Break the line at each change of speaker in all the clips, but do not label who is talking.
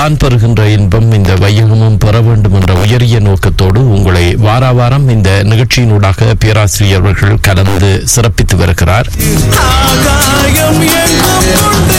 தான் பெறுகின்ற இன்பம் இந்த வையகமும் பெற வேண்டும் என்ற உயரிய நோக்கத்தோடு உங்களை வார வாரம் இந்த நிகழ்ச்சியினூடாக பேராசிரியர் அவர்கள் கலந்து சிறப்பித்து வருகிறார்
ஆகாயம் எங்கும் கொண்டு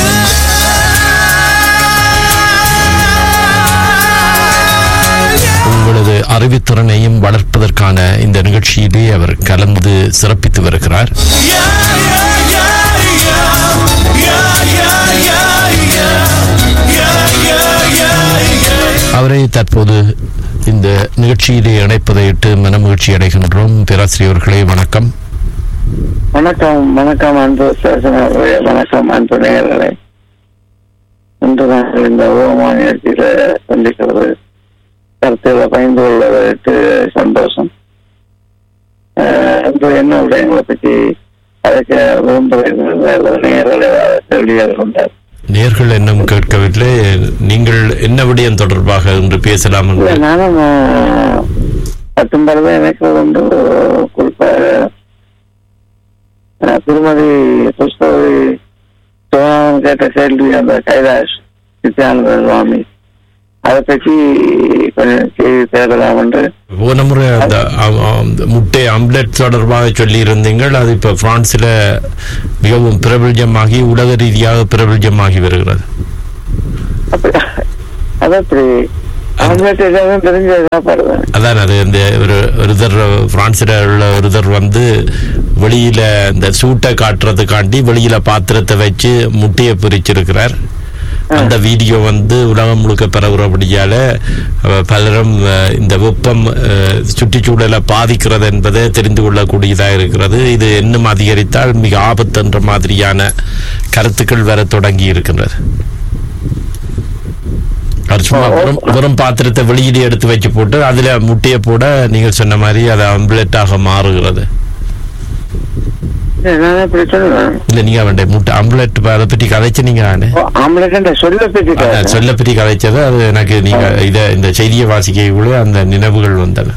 உங்களது அறிவுத்திறனையும் வளர்ப்பதற்கான இந்த நிகழ்ச்சியிலே அவர் கலந்து சிறப்பித்து வருகிறார்
யா, யா, யா, யா. யா, யா, யா, யா. யா, யா, யா, யா.
அவரை தற்போது இந்த நிகழ்ச்சியிலே இணைப்பதையிட்டு மனமகிழ்ச்சி அடைகின்றோம் பேராசிரியர் அவர்களே வணக்கம்
வணக்கம் வணக்கம் அன்பு சேசன் அவர்களே வணக்கம் அன்பு நேயர்களே இன்று நாங்கள் இந்த ஓமா நிகழ்ச்சியில சந்திக்கிறது கருத்துக்களை பயந்து கொள்வதற்கு சந்தோஷம் அஹ், இன்று என்ன விடயங்களை பற்றி அழைக்க விரும்புகிறீர்கள் அல்லது நேயர்களை கேள்வியாக கொண்டார்
நேர்கள் என்னும் கேட்கவில்லை நீங்கள் என்ன விடயம் தொடர்பாக இன்று பேசலாம்
இல்ல
என்று
நானும் அஹ், பத்தொன்பது எனக்கு வந்து குறிப்பாக அஹ், திருமதி புஷ்பவதி சோழன் கேட்ட கேள்வி அந்த கைலாஷ் நித்யானந்த சுவாமி அதை பற்றி கொஞ்சம் செய்தி தேடலாம் என்று
போன முறை அந்த அ- அ- அந்த முட்டை ஆம்லெட் தொடர்பாக சொல்லி இருந்தீங்கள் அது இப்ப பிரான்சில் மிகவும் பிரபல்யமாகி உலக ரீதியாக பிரபல்யமாகி வருகிறது
அப்படி அது அப்படி ஆம்லெட் எதாவது தெரிஞ்ச சாப்பாடு
அதான் அது இந்த ஒரு ஒருத்தர் பிரான்சில் உள்ள ஒருத்தர் வந்து வெளியில இந்த சூட்டை காட்டுறதுக்காண்டி வெளியில பாத்திரத்தை வச்சு முட்டையை பொரிச்சிருக்கிறார் அந்த வீடியோ வந்து உலகம் முழுக்க பரவுறபடியால அஹ், பலரும் அஹ், இந்த வெப்பம் அஹ், சுற்றுச்சூழலை பாதிக்கிறது என்பதை தெரிந்து கொள்ளக்கூடியதாக இருக்கிறது இது இன்னும் அதிகரித்தால் மிக ஆபத்து என்ற மாதிரியான கருத்துக்கள் வர தொடங்கி இருக்கின்றது அது சும்மா வெறும் வெறும் பாத்திரத்தை வெளியில எடுத்து வச்சு போட்டு அதுல முட்டையை போட நீங்க சொன்ன மாதிரி அது ஆம்லெட்டாக மாறுகிறது
நான் அப்படி சொல்லுவேன்
இல்ல நீங்க வேண்டிய முட்டை ஆம்லெட் அதை பற்றி கதைச்சு நீங்க நானு
ஆம்லெட் சொல்ல பற்றி
அதான் சொல்ல பற்றி கதைச்சது அது எனக்கு நீங்க இத இந்த செய்தியை வாசிக்கக்குள்ள அந்த நினைவுகள் வந்தன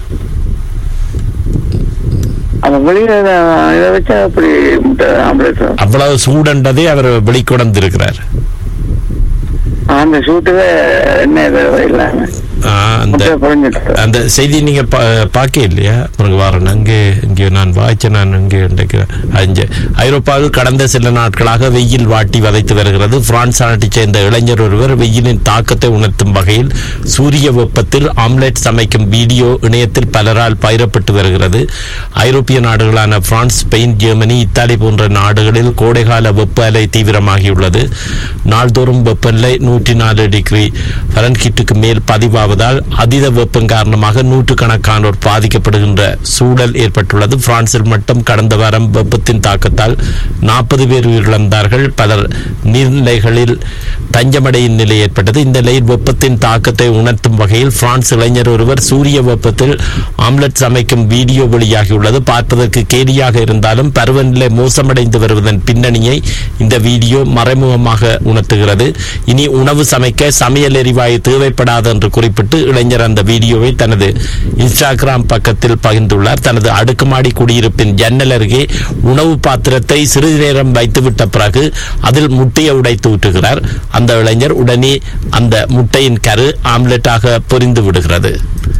அந்த வெளியில இதை வச்சா அப்படி முட்டை ஆம்லெட்
அவ்வளவு சூடண்டதே அவர் வெளிக்கொணர்ந்து இருக்கிறார்
அந்த சூட்டுவே என்ன இது இல்லாம
அந்த
முட்டை பொழிஞ்சிட்டு
அந்த செய்தி நீங்க பா- பார்க்க இல்லையா உங்களுக்கு வாரன் அங்கே இங்கே நான் வாய்ச்ச நான் அங்கே இன்றைக்கு அஞ்சு ஐரோப்பாவில் கடந்த சில நாட்களாக வெயில் வாட்டி வதைத்து வருகிறது பிரான்ஸ் நாட்டைச் சேர்ந்த இளைஞர் ஒருவர் வெயிலின் தாக்கத்தை உணர்த்தும் வகையில் சூரிய வெப்பத்தில் ஆம்லெட் சமைக்கும் வீடியோ இணையத்தில் பலரால் பயிரப்பட்டு வருகிறது ஐரோப்பிய நாடுகளான பிரான்ஸ் ஸ்பெயின் ஜெர்மனி இத்தாலி போன்ற நாடுகளில் கோடைகால வெப்ப அலை தீவிரமாகியுள்ளது நாள்தோறும் வெப்பநிலை நூற்றி நாலு டிகிரி ஃபரன்ஹீட்டுக்கு மேல் பதிவாவதால் அதீத வெப்பம் காரணமாக நூற்றுக்கணக்கானோர் பாதிக்கப்படுகின்ற சூழல் ஏற்பட்டுள்ளது பிரான்சில் மட்டும் கடந்த வாரம் வெப்பத்தின் தாக்கத்தால் நாற்பது பேர் உயிரிழந்தார்கள் பலர் நீர்நிலைகளில் தஞ்சமடையும் நிலை ஏற்பட்டது இந்த நிலையில் வெப்பத்தின் தாக்கத்தை உணர்த்தும் வகையில் பிரான்ஸ் இளைஞர் ஒருவர் சூரிய வெப்பத்தில் ஆம்லெட் சமைக்கும் வீடியோ வெளியாகியுள்ளது பார்ப்பதற்கு கேலியாக இருந்தாலும் பருவநிலை மோசமடைந்து வருவதன் பின்னணியை இந்த வீடியோ மறைமுகமாக உணர்த்துகிறது இனி உணவு சமைக்க சமையல் எரிவாயு தேவைப்படாது என்று குறிப்பிட்டு இளைஞர் அந்த வீடியோவை தனது இன்ஸ்டாகிராம் பக்கத்தில் பகிர்ந்துள்ளார் தனது அடுக்குமாடி குடியிருப்பின் ஜன்னல் அருகே உணவு பாத்திரத்தை சிறிது நேரம் வைத்துவிட்ட பிறகு அதில் முட்டையை உடைத்து ஊற்றுகிறார் அந்த இளைஞர் உடனே அந்த முட்டையின் கரு ஆம்லெட்டாக பொரிந்து விடுகிறது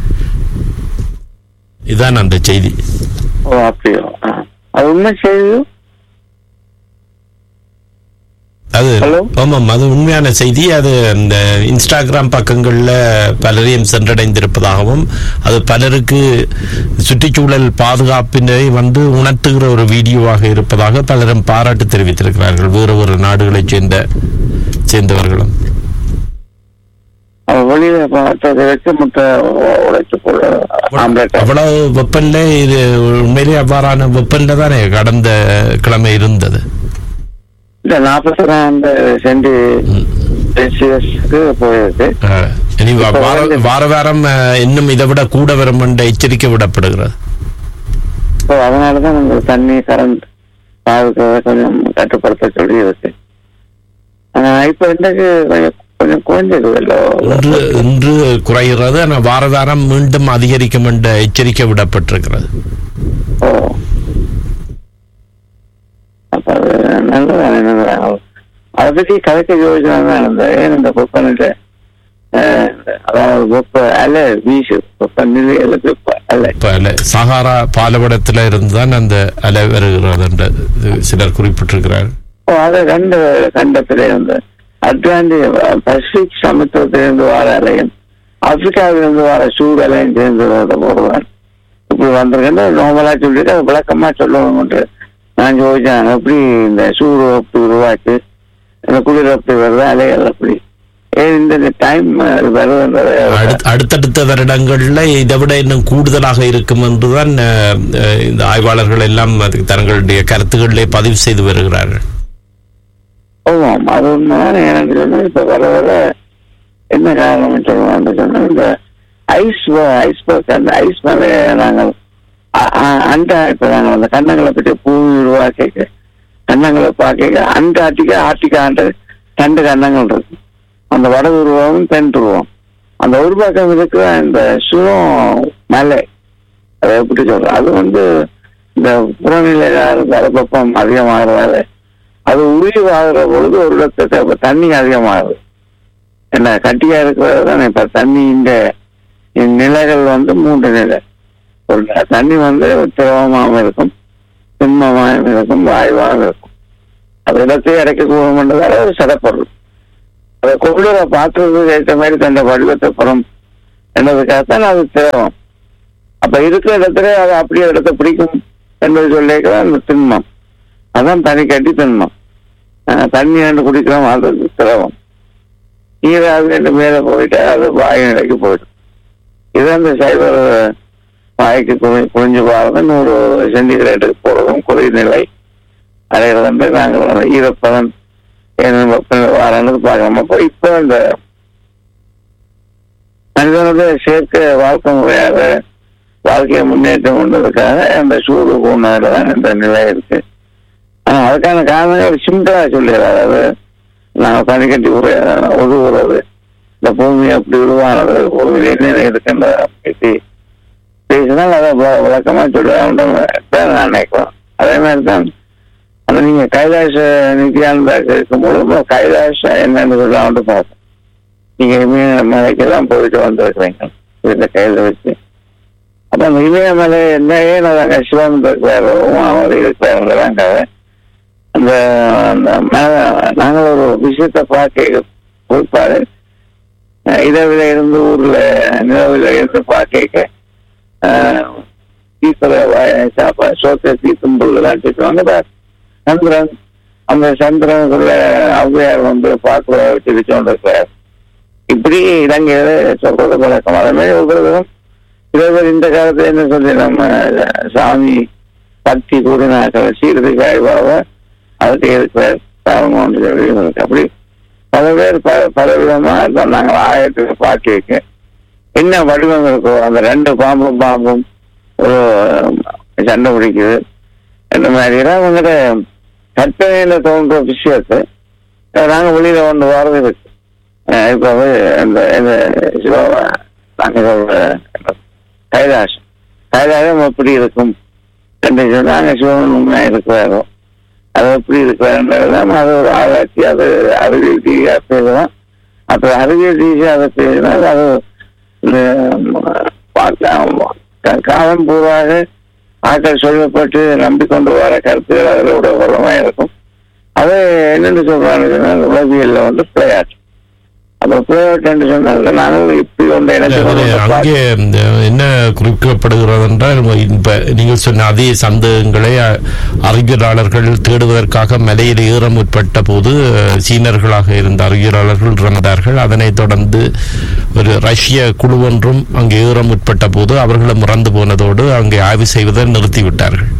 இதுதான் அந்த செய்தி
ஓ அப்படியோ ஆ. அது உண்மை செய்தி
அது
Hello?
ஆமாம் அது உண்மையான செய்தி அது அந்த இன்ஸ்டாகிராம் பக்கங்கள்ல பலரையும் சென்றடைந்திருப்பதாகவும் அது பலருக்கு சுற்றுச்சூழல் பாதுகாப்பினை வந்து உணர்த்துகிற ஒரு வீடியோவாக இருப்பதாக பலரும் பாராட்டு தெரிவித்திருக்கிறார்கள் வேறு ஒரு நாடுகளைச் சேர்ந்த சேர்ந்தவர்களும்
அவன் வெளியில பார்த்ததை வச்சு முட்டை உடைச்சு போட ஆம்லெட்
அவ்வளவு வெப்பநிலை இது உண்மையிலே அவ்வாறான வெப்பநிலை தானே கடந்த கிழமை இருந்தது
இல்ல நாற்பத்தி ரெண்டு சென்டி செல்சியஸ்க்கு போயிருக்கு
அஹ், இனி வா-
இப்ப
வார
வந்து-
வார வாரம் அஹ், இன்னும் இதை விட கூட வரும் என்ற எச்சரிக்கை விடப்படுகிறது
ஸோ அதனாலதான் நம்ம தண்ணி கரண்ட் பாதுகாக்க கொஞ்சம் கட்டுப்படுத்த சொல்லி இருக்கு ஆனா இப்ப இன்றைக்கு கொஞ்சம் கொஞ்சம் குறைஞ்சிருக்குதல்லோ
இன்று இன்று குறைகிறது ஆனால் வார வாரம் மீண்டும் அதிகரிக்கும் என்ற எச்சரிக்கை விடப்பட்டிருக்கிறது
ஓ அப்ப அது நல்லதான் நல்லதான் அதை பத்தி கதைக்க யோசனை தான் இருந்தது ஏன் இந்த வெப்பநிலை அஹ், அதாவது வெப்ப அலை வீசு வெப்ப நிலையில வெப்ப அலை
பல சஹாரா பாலைவனத்துல இருந்துதான் அந்த அலை வருகிறது என்று சிலர் குறிப்பிட்டிருக்கிறார்
ஓ, அது ரெண்டு கண்டத்திலே வந்து அட்லாண்டிக் பசிபிக் சமுத்திரத்திலிருந்து வர அலையும் ஆப்பிரிக்காவிலிருந்து வர சூடு அலையும் சேர்ந்து ஒருவன் இப்படி வந்திருக்கேன்னு நார்மலா சொல்லிட்டு அது விளக்கமா சொல்லணும் என்று நான் யோசிச்சேன் எப்படி இந்த சூடு அப்படி உருவாச்சு இந்த குளிர் அப்படி வருது அலைகள் அப்படி ஏன் இந்த டைம் வருதுன்றது
அடுத்த- அடுத்தடுத்த வருடங்கள்ல இதை விட இன்னும் கூடுதலாக இருக்கும் என்றுதான் அஹ், அஹ், இந்த ஆய்வாளர்கள் எல்லாம் அதுக்கு தங்களுடைய கருத்துக்களிலே பதிவு செய்து வருகிறார்கள்
ஆமாம் அது உண்மைதான் எனக்கு சொன்னா இப்ப வர வர என்ன காரணம் சொல்லுவாங்க சொன்னா இந்த ஐஸ் ஐஸ் அந்த ஐஸ் மேலே நாங்கள் அ- அ- அண்ட இப்ப நாங்கள் அந்த கண்ணங்களை பற்றி பூமி உருவாக்க கண்ணங்களை பார்க்க அண்டார்டிகா ஆர்டிகான்ற ரெண்டு கண்ணங்கள் இருக்கு அந்த வட உருவம் தென் உருவம் அந்த ஒரு பக்கம் இருக்கிற இந்த சுரம் மலை அதை எப்படி சொல்றோம் அது வந்து இந்த புறநிலை வெப்பம் அதிகமாகிறதால அது உயிர்வாகிற பொழுது ஒரு இடத்துல இப்ப தண்ணி அதிகமாகுது என்ன கட்டியா இருக்கிறது தானே இப்ப தண்ணி இந்த நிலைகள் வந்து மூன்று நிலை ஒரு தண்ணி வந்து திரவமாகவும் இருக்கும் திண்மமாகவும் இருக்கும் வாயுவாகவும் இருக்கும் அது இடத்தையே அடைக்கக்கூடன்றதால ஒரு சடப்பொருள் அதை கொள்ளுற பாத்திரத்துக்கு ஏற்ற மாதிரி தந்த வடிவத்தை புறம் என்பதுக்காகத்தான் அது திரவம் அப்ப இருக்கிற இடத்துல அது அப்படியே இடத்தை பிடிக்கும் என்பது சொல்லிக்கிற அந்த திண்மம் அதான் தனி கட்டி திண்மம் அஹ் தண்ணி ஆண்டு குடிக்கிறோம் அது திரவம் நீராவி ரெண்டு மேலே போயிட்டா அது வாயு நிலைக்கு போயிடும் இது அந்த சைபர் வாய்க்கு குறை குறைஞ்சு போகிறது நூறு சென்டிகிரேட்டுக்கு போகிறதும் குறைநிலை அடைகிறது நாங்கள் அந்த ஈரப்பதம் என்ன வெப்பநிலை வரணுன்னு பார்க்கணும் அப்போ இப்போ இந்த மனிதனுடைய செயற்கை வாழ்க்கை முறையாக வாழ்க்கையை முன்னேற்றம் கொண்டதுக்காக அந்த சூடு போனதுல தான் இந்த நிலை இருக்கு ஆனா அதுக்கான காரணங்கள் சிம்பிளா சொல்லிடுறாரு அது நாங்கள் பனி கட்டி உரை ஒதுவுறது இந்த பூமி அப்படி உருவானது பூமியில் என்னென்ன இருக்குன்ற பற்றி பேசினால் அதை விள- விளக்கமா சொல்லுவாங்க நான் நினைக்கிறோம் அதே மாதிரி தான் அந்த நீங்க கைலாச நித்யானந்தா இருக்கும்போது கைலாச என்னன்னு சொல்லலாம்னு பார்த்தேன் நீங்க இமய மலைக்கெல்லாம் போயிட்டு வந்திருக்கிறீங்க வீட்டுல கையில வச்சு அப்ப அந்த இமயமலை என்னையே நாங்க சிவன் இருக்கிறாரோ அவர் இருக்கிறாங்க அந்த அந்த ம- நாங்கள் ஒரு விஷயத்தை பார்க்க கொடுப்பாரு இரவில இருந்து ஊர்ல நிலவில இருந்து பார்க்க தீப்பல சாப்பாடு சோத்தை தீத்தும் பொருள்லாம் சொல்லுவாங்க பார். சந்திரன் அந்த சந்திரனுக்குள்ள ஔவையார் வந்து பார்க்க வச்சு கொண்டிருக்கிறார் இப்படி இலங்கையில சொல்றது பழக்கம் அதே மாதிரி ஒவ்வொருவரும் இவர் இந்த காலத்துல என்ன சொல்லி நம்ம சாமி பக்தி கூறினாக்கள் சீரதி காய்வாக அதுக்கு இருக்கிறார் காரணம் ஒன்று சொல்லி இருக்கு. அப்படி பல பேர் பல பல விதமா சொன்னாங்க ஆயிரத்துக்கு பாக்கி வைக்க என்ன வடிவம் இருக்கோ அந்த ரெண்டு பாம்பும் பாம்பும் ஒரு சண்டை பிடிக்குது இந்த மாதிரி எல்லாம் அவங்ககிட்ட கற்பனையில தோன்ற விஷயத்தை நாங்க வெளியில கொண்டு வர்றது இருக்கு அஹ் இப்ப வந்து இந்த இந்த சிவ நாங்க சொல்ற கைலாசம் கைலாசம் எப்படி இருக்கும் என்று சொன்னாங்க சிவன் உண்மையா இருக்கிறாரோ அது எப்படி இருக்கிறாருன்றதுதான் அது ஒரு ஆராய்ச்சி அது அறிவியல் ரீதியாக பேசலாம் அப்ப அறிவியல் ரீதியாக அதை பேசினால் அது இந்த, ம, பார்க்கலாம் கா- காலம் பூராக ஆட்கள் சொல்லப்பட்டு நம்பிக்கொண்டு வர கருத்துகள் அதோட உரமா இருக்கும் அது என்னென்னு சொல்றாங்கன்னா உளவியல்ல வந்து பிளேயாட் அப்ப பிளேயாட் என்று சொன்னாங்க நாங்கள் இப்படி ஒன்று எனக்கு
அது
ஒன்று
அங்கே
பார்த்து-
இந்த என்ன குறிப்பிடப்படுகிறது என்றால் இப்ப நீங்கள் சொன்ன அதே சந்தேகங்களை அ- அறிவியலாளர்கள் தேடுவதற்காக மலையில் ஏற முற்பட்ட போது அஹ், சீனர்களாக இருந்த அறிவியலாளர்கள் இறந்தார்கள் அதனைத் தொடர்ந்து ஒரு ரஷ்ய குழு ஒன்றும் அங்கே ஏற முற்பட்ட போது அவர்களும் இறந்து போனதோடு அங்கே ஆய்வு செய்வதை நிறுத்திவிட்டார்கள்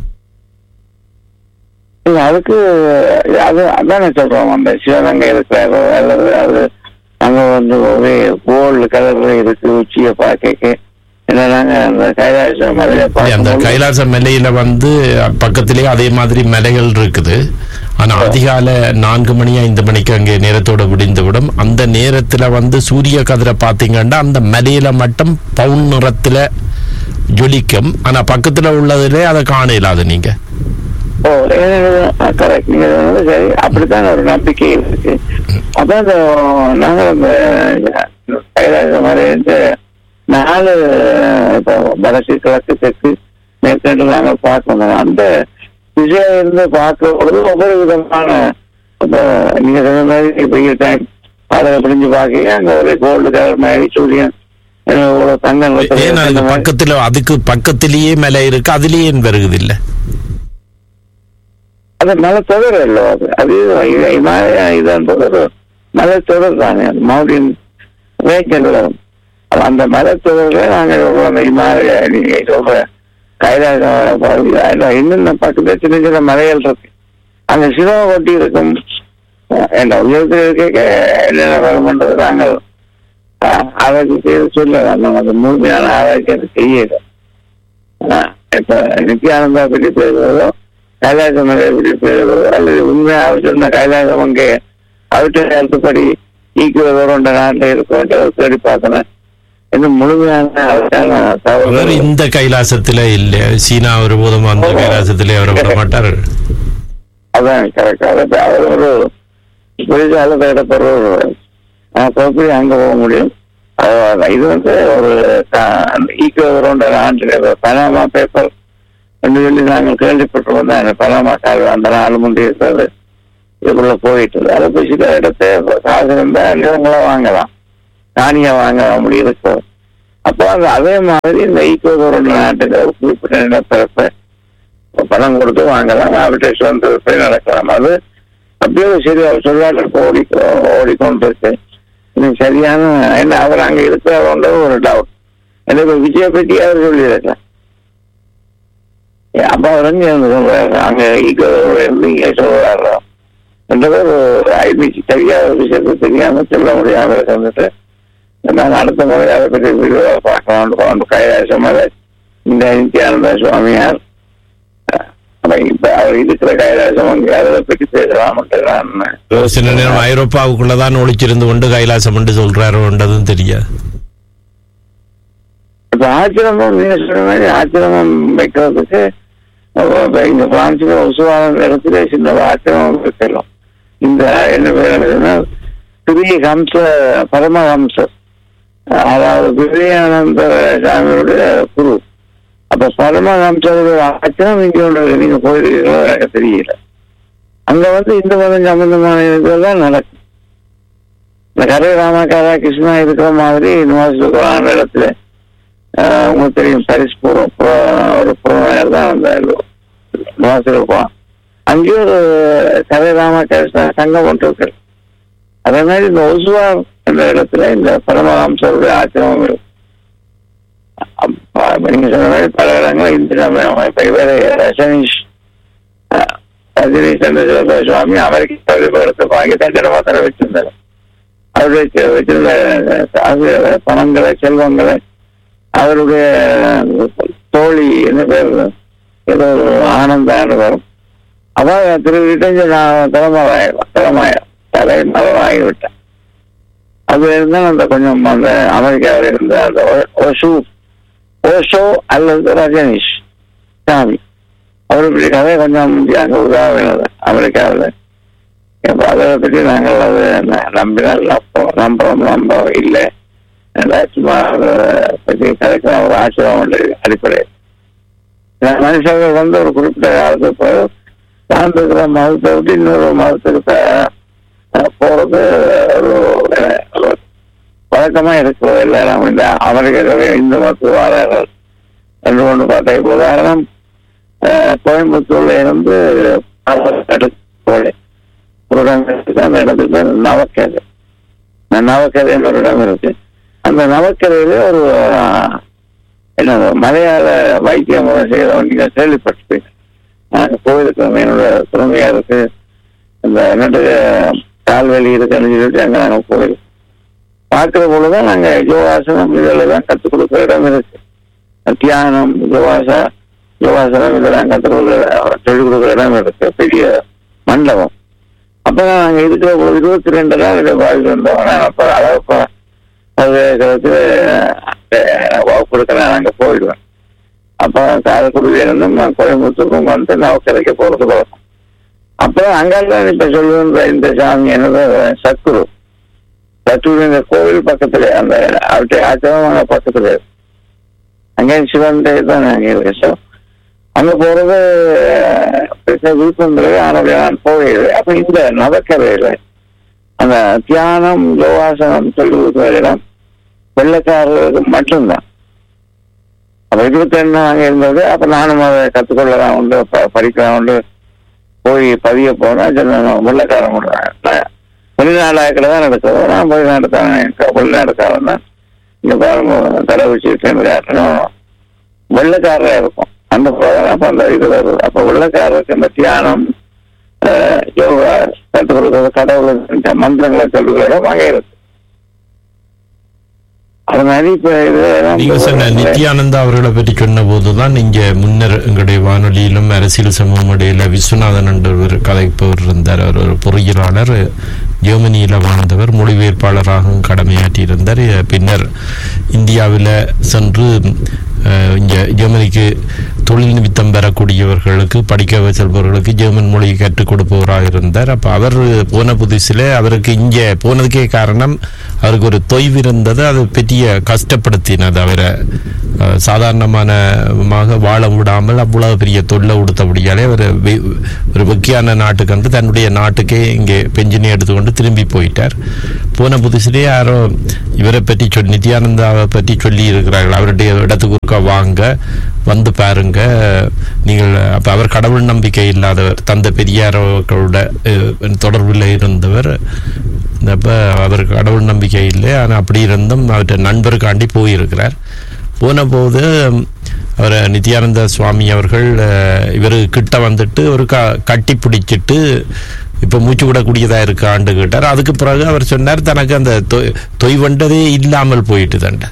இல்ல, அதுக்கு அது அதானே சொல்றோம் அந்த சிவகங்கை இருக்கிறாரோ அல்லது அது அங்க வந்து ஒரே கோல்டு கலர்ல இருக்கு உச்சியை பார்க்க என்னன்னாங்க அந்த கைலாசம் மலையை
இல்ல, அந்த
பார்க்கும்போது
கைலாச மலையில வந்து பக்கத்திலேயே அதே மாதிரி மலைகள் இருக்குது ஆனா அதிகாலை நான்கு மணி ஐந்து மணிக்கு அங்கே நேரத்தோட விடிந்துவிடும் அந்த நேரத்துல வந்து சூரிய கதிரை பாத்தீங்கன்னா அந்த மலையில மட்டும் பவுன் நிறத்துல ஜொலிக்கும் ஆனா பக்கத்துல உள்ளதுல அதை காண இயலாது நீங்க
ஓ கரெக்ட் நீங்க சொன்னது சரி அப்படித்தான் ஒரு நம்பிக்கை இருக்கு அதான் இந்த நாங்கள் அந்த கைலாச மலையிட்டு நாலு இப்போ வடக்கு கிழக்கு தெற்கு மேற்கண்டு நாங்கள் பார்க்கணும் அந்த திசையில இருந்து பார்க்கும் பொழுது ஒவ்வொரு விதமான இப்போ நீங்க சொன்ன மாதிரி வெயில் டைம் பாடகை பிடிஞ்சு பார்க்க அங்க ஒரு கோல்டு கலர் மாதிரி சூரியன் அஹ் ஒரு தங்கம்
ஏன்னா அது
இந்த மாதிரி.
பக்கத்துல அதுக்கு பக்கத்திலேயே மலை இருக்கு அதுலயே ஏன் வருகுது இல்ல
அது மலை தொடர் அல்ல அது அது இது- இமாலய இது என்பது ஒரு மலை தொடர் தானே மவுண்டின் ரேஞ்ச் வரும் அப்ப அந்த மலை தொடர்ல நாங்கள் சொல்ற அந்த இமாலய நீங்க சொல்ற கைலாச பகுதியில் அதில் இன்னும் பக்கத்துல சின்ன சின்ன மலைகள் இருக்கு அங்க சிவம் ஒட்டி இருக்கும் என்ற உயரத்தில் இருக்க என்னென்ன வரும்ன்றது நாங்கள் அஹ், ஆராய்ச்சி செய்து சொல்லலாம் நம்ம அது முழுமையான ஆராய்ச்சி அது செய்யல அஹ், இப்ப நித்யானந்தா பற்றி பேசுவதோ கைலாச மலையை பற்றி பேசுவதோ அல்லது உண்மையாக சொன்ன கைலாசம் அங்கே அவற்றை கருத்துப்படி ஈக்குவதோட நாட்டில் இருக்கும் தேடி பார்த்தேன் இன்னும் முழுமையான அவற்றான
வேற
தகவல்
இந்த கைலாசத்துல இல்ல சீனா ஒருபோதும் அந்த கைலாசத்திலே அவரை விட மாட்டார்
அதான் கரெக்ட் அதை அவர் ஒரு பெரிதால தேடப்படுற எப்படி அங்க போக முடியும் அது- இது வந்து ஒரு ஈக்குவரோட ஆண்டு பனாமா பேப்பர் என்று சொல்லி நாங்கள் கேள்விப்பட்டிருக்கோம் தான் அந்த பனாமா கால் அந்த நாலு முந்தைய இருக்கிறது இதுக்குள்ள போயிட்டு அதை போய் சில இடத்த காசு இருந்தா நிலங்களை வாங்கலாம் நாணியா வாங்க முடியும் இருக்கும் அப்போ அந்த அதே மாதிரி இந்த ஈக்குவரோட நாட்டுக்கு ஒரு குறிப்பிட்ட நிலப்பரப்பை பணம் கொடுத்து வாங்கலாம் ஆர்பிட்ரேஷன் வந்து போய் நடக்கலாம் அது அப்படியே சரி அவர் சொல்லாட்டு ஓடி ஓடிக்கொண்டிருக்கு இது சரியான என்ன அவர் அங்க இருக்கிறோன்ற ஒரு டவுட் எனக்கு விஜய பற்றி அவர் சொல்லியிருக்கலாம் அப்ப அவர் எங்க இருந்து சொல்றாரு அங்க ஈகோ இருந்து இங்க சொல்றாரு என்றது ஒரு ஐபிசி தெரியாத விஷயத்தை தெரியாம சொல்ல முடியாம இருந்துட்டு நான் அடுத்த முறை அதை பற்றி வீடியோ பார்க்கலாம் கைலாசம் அதை இந்த நித்யானந்த சுவாமியார் அப்ப இப்ப அவர் இருக்கிற கைலாசம் அங்கே அதை பற்றி பேசலாம்ட்டு நான்
சில நேரம் ஐரோப்பாவுக்குள்ளதான் ஒளிச்சிருந்து கொண்டு கைலாசம் என்று சொல்றாருன்றதும் தெரியாது
இப்ப ஆச்சிரமம் நீங்க சொன்ன மாதிரி ஆச்சிரமம் வைக்கிறதுக்கு அஹ் இப்ப இங்க பிரான்சுல உசுவான இடத்துல சின்ன ஆச்சிரமம் வைக்கலாம் இந்த என்ன பேருன்னா பெரிய ஹம்ச பரமஹம்சர் அதாவது விவேகானந்த சாமியோட குரு அப்ப பரமஹம்சருடைய ஆச்சிரம் இங்க ஒன்று இருக்கு. நீங்க போயிருக்கீங்களோ எனக்கு தெரியல அங்க வந்து இந்த மதம் சம்பந்தமான இதெல்லாம் நடக்கும் இந்த கரை ராமகாரா கிருஷ்ணா இருக்கிற மாதிரி யூனிவர்சிட்டி இடத்துல ஆஹ் உங்களுக்கு தெரியும் பரிஸ் பூர்வம் ஒரு புறநகர் தான் அந்த யூனிவர்சிட்டி இருப்பான் அங்கேயும் ஒரு கரை ராமகிருஷ்ண சங்கம் ஒன்று இருக்கு அதே மாதிரி இந்த ஒசுவா என்ற இடத்துல இந்த பரமஹம்சருடைய ஆச்சிரமம் இருக்கு அப்ப நீங்க சொன்ன மாதிரி பல இடங்கள் இந்து சமயம் இப்ப இவர் ரஜனீஷ் அஹ், ரஜனீஷ் சந்திரசேகர சுவாமி அமெரிக்க பள்ளிக்கூடத்தை வாங்கி தங்கிடமா தர வச்சிருந்தாரு அவருடைய வச்சிருந்த காசு பணங்களை செல்வங்களை அவருடைய தோழி என்ன பேர் ஏதோ ஒரு ஆனந்தான்னு வரும் அதான் திருவிட்டு நான் தலைமறை தலைமாய தலைமறைவாகிவிட்டேன் அது இருந்தால் அந்த கொஞ்சம் அந்த அமெரிக்காவில் இருந்த அந்த ஓ- ஓஷு ஓஷோ அல்லது ரஜனீஷ் சாமி அவருடைய கதை கொஞ்சம் அங்கே உதாரணம் அமெரிக்காவில் இப்ப அதை பற்றி நாங்கள் அது ந- நம்பினால் நம்புறோம் நம்புறோம் நம்ப இல்லை அதான் சும்மா அதை பற்றி கதைக்கிற ஒரு ஆச்சரியம் உண்டு அடிப்படை சில மனுஷர்கள் வந்து ஒரு குறிப்பிட்ட காலத்துக்கு பிறகு தான் இருக்கிற மதத்தை விட்டு இன்னொரு மதத்துக்கு த- அஹ் போறது ஒரு ஒரு வழக்கமா இருக்கிறது எல்லாரும் இந்த அமெரிக்கர்கள் இந்து மருத்துவர்கள் என்று ஒன்று பார்த்தா இப்ப உதாரணம் அஹ், கோயம்புத்தூர்ல இருந்து போல ஒரு இடம் இருக்கு அந்த இடத்துக்கு பேர் நவக்கரை அந்த நவக்கரைன்னு ஒரு இடம் இருக்கு அந்த நவக்கரையில ஒரு அஹ், என்னது மலையாள வைத்திய முறை செய்யறவங்க நீங்க கேள்விப்பட்டிருப்பீங்க நாங்க கோயிலுக்கு என்னோட திறமையா இருக்கு இந்த என்னட்டு கால்வெளி இருக்குன்னு சொல்லிட்டு அங்க நாங்க போயிருக்கோம் பார்க்கிற பொழுதுதான் நாங்க யோகாசனம் இதெல்லாம் தான் கற்றுக் கொடுக்குற இடம் இருக்கு தியானம் யோகாசா யோகாசனம் இதெல்லாம் கற்றுக் கொடுக்குற சொல்லிக் கொடுக்குற இடம் இருக்கு பெரிய மண்டபம் அப்ப நாங்க இருக்கிற ஒரு இருபத்தி ரெண்டு நாள் இதை வாழ்க்கை இருந்தோம் ஆனா அப்ப அளவுக்கு அது வகுப்பு கொடுக்க நான் அங்க போயிடுவேன் அப்ப காரைக்குடியில இருந்து நான் கோயம்புத்தூருக்கும் வந்து நவக்கரைக்கு போறது வழக்கம் அப்ப அங்கால இப்ப சொல்லுன்ற இந்த சாமி என்னது சத்குரு சத்குரு இந்த கோவில் பக்கத்துல அந்த அவருடைய ஆச்சரமாக பக்கத்துல இருக்கு. அங்கே சிவன் தான் அங்கே இருக்கு ஸோ அங்க போறது பெருசா விருப்பம் இல்லை ஆனால் நான் போகல அப்ப இந்த நவக்கரையில அந்த தியானம் யோகாசனம் சொல்லுவது இடம் வெள்ளக்காரர்களுக்கு மட்டும்தான் அப்ப இருபத்தி ரெண்டு அங்க இருந்தது அப்ப நானும் அதை கத்துக்கொள்ளலாம் உண்டு ப- படிக்கலாம் உண்டு போய் பதிய போனா வெள்ளக்காரன் விடுறாங்க வெளிநாடாக்கில் தான் நடக்குது நான் வெளிநாடு தான் வெளிநாடுக்காரன் தான் இங்க பாருங்க கடை வச்சுட்டு வெள்ளக்காரரா இருக்கும் அந்த program அப்ப அந்த இது வருது அப்ப வெள்ளக்காரருக்கு இந்த தியானம் அஹ், யோகா கற்றுக் கொடுக்கறது கடவுள் இந்த மந்திரங்களை சொல்லுகிறோம் வகை இருக்கு அது மாதிரி இப்ப இது
நீங்க சொன்ன நித்யானந்தா அவர்களை பற்றி சொன்ன போதுதான் இங்க முன்னர் எங்களுடைய வானொலியிலும் அரசியல் சமூகம் இடையில விஸ்வநாதன் என்ற ஒரு கதைப்பவர் இருந்தார் அவர் ஒரு பொறியியலாளர் ஜெர்மனியில வாழ்ந்தவர் மொழிபெயர்ப்பாளராகவும் கடமையாற்றியிருந்தார் பின்னர் இந்தியாவில் சென்று அஹ், இங்க ஜெர்மனிக்கு தொழில் நிமித்தம் பெறக்கூடியவர்களுக்கு படிக்க செல்பவர்களுக்கு ஜெர்மன் மொழி கற்றுக் கொடுப்பவராக இருந்தார் அப்ப அவர் போன புதுசில் அவருக்கு இங்க போனதுக்கே காரணம் அவருக்கு ஒரு தொய்வு இருந்தது அது பெரிய கஷ்டப்படுத்தினது அவரை அஹ், சாதாரணமானமாக வாழ விடாமல் அவ்வளவு பெரிய தொல்லை கொடுத்தபடியாலே அவர் வெ- ஒரு வெக்கியான நாட்டுக்கு வந்து தன்னுடைய நாட்டுக்கே இங்கே பெஞ்சினை எடுத்துக்கொண்டு திரும்பி போயிட்டார் போன புதுசிலே யாரோ இவரை பற்றி சொல் நித்யானந்தாவை பற்றி சொல்லி இருக்கிறார்கள் அவருடைய இடத்துக்கு ஒருக்கா வாங்க வந்து பாருங்க நீங்கள் அப்ப அவர் கடவுள் நம்பிக்கை இல்லாதவர் தந்தை பெரியாரோட அஹ், தொடர்பில் இருந்தவர் அப்ப அவர் கடவுள் நம்பிக்கை இல்லை ஆனால் அப்படி இருந்தும் அவர்கிட்ட நண்பருக்காண்டி போயிருக்கிறார் போன போது அவர் நித்யானந்த சுவாமி அவர்கள் அஹ், இவரு கிட்ட வந்துட்டு ஒரு க கட்டி பிடிச்சிட்டு இப்ப மூச்சு விடக்கூடியதா இருக்கான்னு கேட்டார் அதுக்கு பிறகு அவர் சொன்னார் தனக்கு அந்த தொய் தொய்வண்டதே இல்லாமல் போயிட்டு தண்ட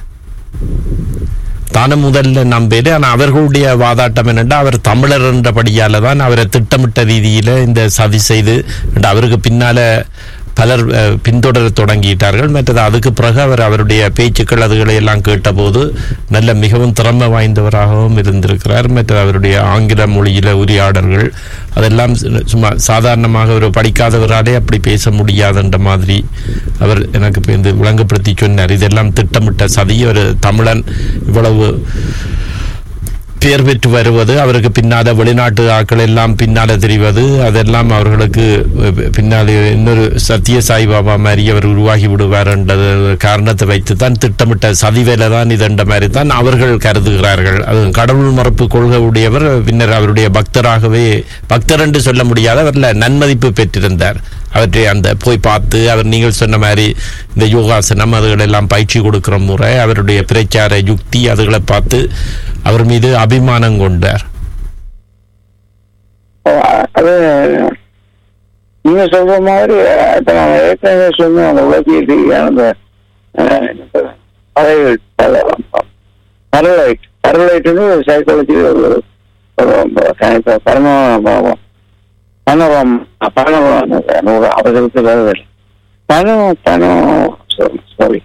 தானே முதல்ல நம்பேரு ஆனா அவர்களுடைய வாதாட்டம் என்னென்னா அவர் தமிழர் என்றபடியால தான் அவரை திட்டமிட்ட ரீதியில இந்த சதி செய்து and அவருக்கு பின்னால பலர் அஹ், பின்தொடர தொடங்கிட்டார்கள் மற்றது அதுக்கு பிறகு அவர் அவருடைய பேச்சுக்கள் அதுகளை எல்லாம் கேட்டபோது நல்ல மிகவும் திறமை வாய்ந்தவராகவும் இருந்திருக்கிறார் மற்ற அவருடைய ஆங்கில மொழியில உரையாடல்கள் அதெல்லாம் சு- சும்மா சாதாரணமாக ஒரு படிக்காதவராலே அப்படி பேச முடியாதுன்ற மாதிரி அவர் எனக்கு இப்ப இந்த விளங்கப்படுத்தி சொன்னார் இதெல்லாம் திட்டமிட்ட சதி ஒரு தமிழன் இவ்வளவு பெயர் பெற்று வருவது அவருக்கு பின்னால வெளிநாட்டு ஆட்கள் எல்லாம் பின்னால தெரிவது அதெல்லாம் அவர்களுக்கு அஹ், பின்னாலே இன்னொரு சத்திய சாய்பாபா மாதிரி அவர் உருவாகி விடுவார் என்ற காரணத்தை வைத்து தான் திட்டமிட்ட சதி வேலை தான் இதென்ற மாதிரி தான் அவர்கள் கருதுகிறார்கள் அது கடவுள் மறுப்பு கொள்கை உடையவர் பின்னர் அவருடைய பக்தராகவே பக்தர் என்று சொல்ல முடியாத அவர்ல நன்மதிப்பு பெற்றிருந்தார் அவற்றை அந்த போய் பார்த்து அவர் நீங்கள் சொன்ன மாதிரி இந்த யோகாசனம் அதுகள் எல்லாம் பயிற்சி கொடுக்கிற முறை அவருடைய பிரச்சார யுக்தி அதுகளை பார்த்து அவர் மீது அபிமானம் கொண்டார்
அது நீங்க சொல்ற மாதிரி இப்ப நான் ஏற்கனவே சொன்ன அந்த உலகிய ரீதியான அந்த பரலைட் பரலைட்னு சைக்காலஜி ஒரு ஒரு பரம பணம் பணம் நூறு அவர்களுக்கு வருது பணம் பணம் சாரி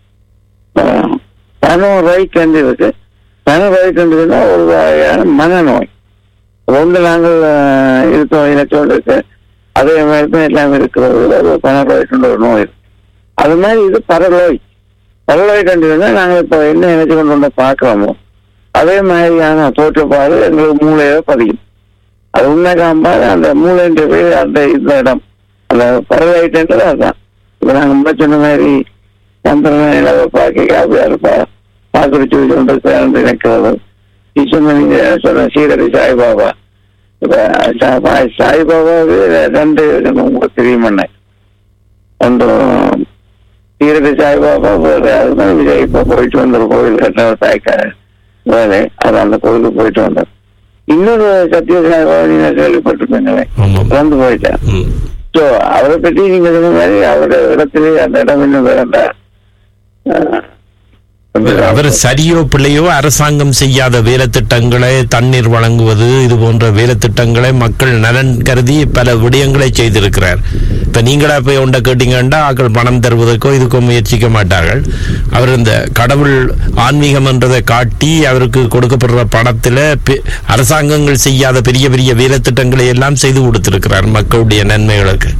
பணம் ரைட் இருக்கு பணம் ரைட் இருந்ததுன்னா ஒரு வகையான மனநோய் ஒன்று நாங்கள் அஹ், இருக்கோம் இனத்தோடு இருக்கு அதே மாதிரி தான் எல்லாம் இருக்கிறது ஒரு பணரோய்ட் ஒரு நோய் இருக்கு அது மாதிரி இது பரலோய் பரலோய் கண்டிருந்தா நாங்கள் இப்போ என்ன நினைச்சு கொண்டு வந்து பார்க்குறோமோ அதே மாதிரியான தோற்றப்பாடு எங்களுக்கு மூளையில பதியும் அது உண்மை காம்பாது அந்த மூளைன்ற பேர் அந்த இந்த இடம் அந்த பரலைட்ன்றது அதுதான் இப்போ நாங்கள் முன்ன சொன்ன மாதிரி சந்திரன் நிலவை பார்க்க அப்படியா இருப்பா பார்க்கறச்சு கொண்டு நினைக்கிறது சொன்ன நீங்க சொன்ன சீரடி சாய்பாபா இப்ப சா- சாய்பாபாவுக்கு ரெண்டு உங்களுக்கு தெரியுமண்ணே ஒன்று சீரடி சாய்பாபா வேறு அதுதான் விஜய் இப்போ போயிட்டு வந்தார் கோவில் கட்டின தாய்க்க வேலை அது அந்த கோவிலுக்கு போயிட்டு வந்தார் இன்னொரு சத்திய சாய்பாபா நீங்க கேள்விப்பட்டிருப்பீங்களே
ஆமாம்
இறந்து போயிட்டேன்
ம்.
ஸோ அவரை பற்றி நீங்க சொன்ன மாதிரி அவரோட இடத்திலே அந்த இடம் இன்னும் வேண்டாம்
அவர் சரியோ பிள்ளையோ அரசாங்கம் செய்யாத வேலை திட்டங்களை தண்ணீர் வழங்குவது இது போன்ற வேலை திட்டங்களை மக்கள் நலன் கருதி பல விடயங்களை செய்திருக்கிறார் இப்ப நீங்களா போய் ஒன்றை கேட்டீங்கன்னா ஆக்கள் பணம் தருவதற்கோ இதுக்கோ முயற்சிக்க மாட்டார்கள் அவர் இந்த கடவுள் ஆன்மீகம் என்றதை காட்டி அவருக்கு கொடுக்கப்படுற பணத்துல பெ- அரசாங்கங்கள் செய்யாத பெரிய பெரிய வேலை திட்டங்களை எல்லாம் செய்து கொடுத்திருக்கிறார் மக்களுடைய நன்மைகளுக்கு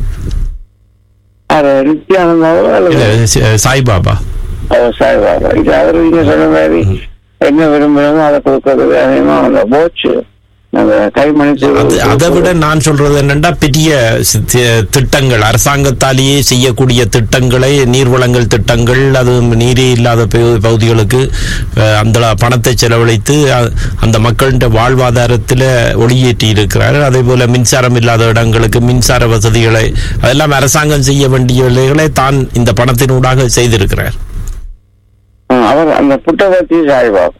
அது நித்யானந்தாவோ
இல்ல,
அல்லது
ச- சாய்பாபா
அவர் சாய்பாபா இது அவர் நீங்க சொன்ன மாதிரி என்ன விரும்புறோமோ அதை கொடுக்கறது அதேமா அந்த போச்சு அந்த கைமணி
அது அதை விட நான் சொல்றது என்னன்னா பெரிய சி- தி- திட்டங்கள் அரசாங்கத்தாலேயே செய்யக்கூடிய திட்டங்களை நீர்வளங்கள் திட்டங்கள் அது நீரே இல்லாத பகு- பகுதிகளுக்கு அஹ், அந்த பணத்தை செலவழித்து அ- அந்த மக்களின் வாழ்வாதாரத்தில் ஒளியேற்றி இருக்கிறார் அதே போல மின்சாரம் இல்லாத இடங்களுக்கு மின்சார வசதிகளை அதெல்லாம் அரசாங்கம் செய்ய வேண்டிய வேலைகளை தான் இந்த பணத்தினூடாக செய்திருக்கிறார்
அவர் அந்த புட்டபர்த்தி சாய்பாபா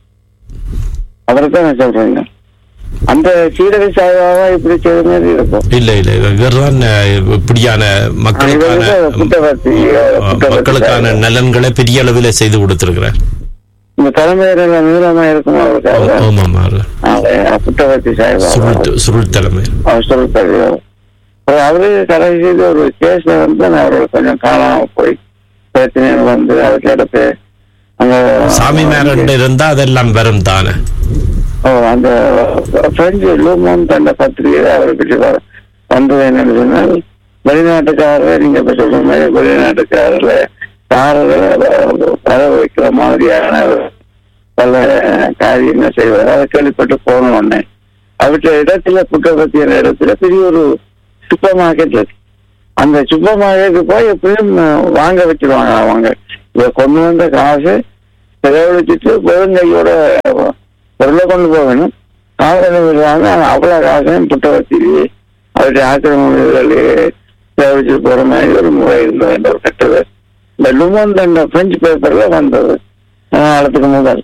அவரை தான் நான் சொல்றேங்க அந்த சீரடி சாய்பாபா இப்படி செய்த மாதிரி இருக்கும்
இல்ல இல்ல இவர்தான் அஹ், இப்படியான மக்களுக்கான
இவருக்கு புட்டபர்த்தி புட்டபர்த்தி
மக்களுக்கான
சாய்பாபா.
நலன்களை பெரிய அளவில் செய்து கொடுத்திருக்கிறார்
இந்த தலைமையில நீளமா இருக்கும் அவருக்கு அவர்.
ஆமாம்
அவர் புட்டபர்த்தி சாய்பாபா
சுருள் சுருள் தலைமை
அவர் சொல்லிட்டாரு அப்புறம் அவரு கடைசி செய்து ஒரு கேஸ்ல வந்து நான் அவரோட கொஞ்சம் காணாம போய் பிரச்சனைகள் வந்து அதுக்கு அடுத்து அந்த
சாமி மேரண்ட இருந்தா அதெல்லாம் வரும் தானே
ஓ, அந்த பிரெஞ்சு லூமோன் தந்த பத்திரிகை அவரை பற்றி வ- வந்தது என்னன்னு சொன்னால் வெளிநாட்டுக்காரர் நீங்க இப்ப சொல்ற மாதிரி வெளிநாட்டுக்காரர்ல காரரை வர வைக்கிற மாதிரியான பல காரியங்கள் செய்வார் அதை கேள்விப்பட்டு போன உடனே அவற்றை இடத்துல குற்றப்பத்திய இடத்துல பெரிய ஒரு சூப்பர் மார்க்கெட் இருக்கு அந்த சூப்பர் மார்க்கெட்டுக்கு போய் எப்படியும் வாங்க வச்சிருவாங்க அவங்க இதை கொண்டு வந்த காசு செலவழிச்சிட்டு வெறுங்கையோட பொருளை கொண்டு போகணும் காசு விடுவாங்க அவ்வளவு காசையும் புட்டவத்தி அவருடைய ஆக்கிரமிப்புகளே செலவழிச்சிட்டு போற மாதிரி ஒரு முறை இருந்தது என்ற ஒரு கட்டுரை இந்த லுமன் என்ற பிரெஞ்சு பேப்பர்ல வந்தது காலத்துக்கு முதல்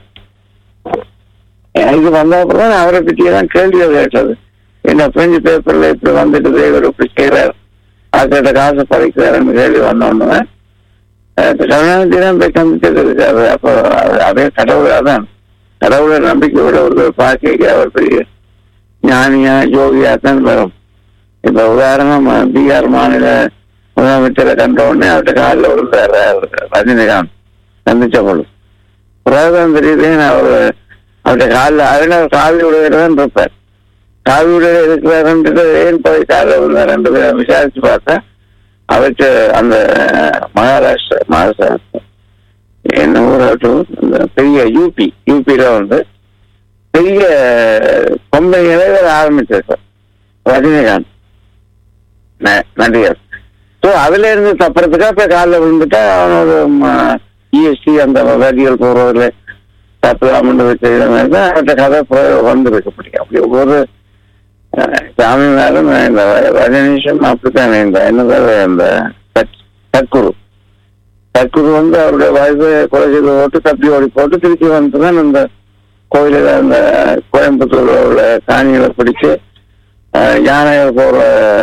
இது வந்த அப்புறம் தான் அவரை பற்றி தான் கேள்விகள் கேட்டது என்ன பிரெஞ்சு பேப்பர்ல இப்படி வந்துட்டு இவர் இப்படி செய்யறார் ஆக்கிட்ட காசு பறிக்கிறாருன்னு கேள்வி வந்தோன்னு கருணாநிதி தான் போய் சந்திச்சது இருக்காரு அப்போ அது- அதே கடவுளா தான் கடவுளை நம்பிக்கையோட ஒரு பார்க்க அவர் பெரிய ஞானியா யோகியா தான் வரும் இப்ப உதாரணம் பீகார் மாநில முதலமைச்சரை கண்ட உடனே அவர்கிட்ட காலில் விழுந்தாரு ரஜினிகாந்த் சந்திச்ச பொழுது பிரதமர் தெரியுது அவர் அவருடைய காலில் அதனால காவி உடையில தான் இருப்பார் காவி உடையில இருக்கிறாருன்றது ஏன் போய் காலில் விழுந்தாருன்றது விசாரிச்சு பார்த்தா அவருக்கு அந்த மகாராஷ்டிரா மகாராஷ்டிரா என்ன ஊராட்டும் அந்த பெரிய யூபி யூபியில வந்து பெரிய கம்பெனிகளை ஆரம்பிச்சிருக்கார் ரஜினிகாந்த் ந- நடிகர் ஸோ அதுல இருந்து தப்புறதுக்காக இப்ப காலில் விழுந்துட்டா அவனோட இஎஸ்டி அந்த வரிகள் போறதுல தப்பலாமன்றது செய்யற மாதிரி தான் அவர்கிட்ட கதை போய் வந்திருக்கு அப்படி அப்படி ஒவ்வொரு அஹ், சாமி மேலும் இந்த ரஜினிஷும் அப்படித்தான் இந்த என்னது இந்த சத்- சத்குரு சத்குரு வந்து அவருடைய வயசு கொலை செய்து போட்டு தப்பி ஓடி போட்டு திருப்பி வந்து தான் இந்த கோயிலில் அந்த கோயம்புத்தூர்ல உள்ள காணிகளை பிடிச்சு அஹ், யானைகள் போற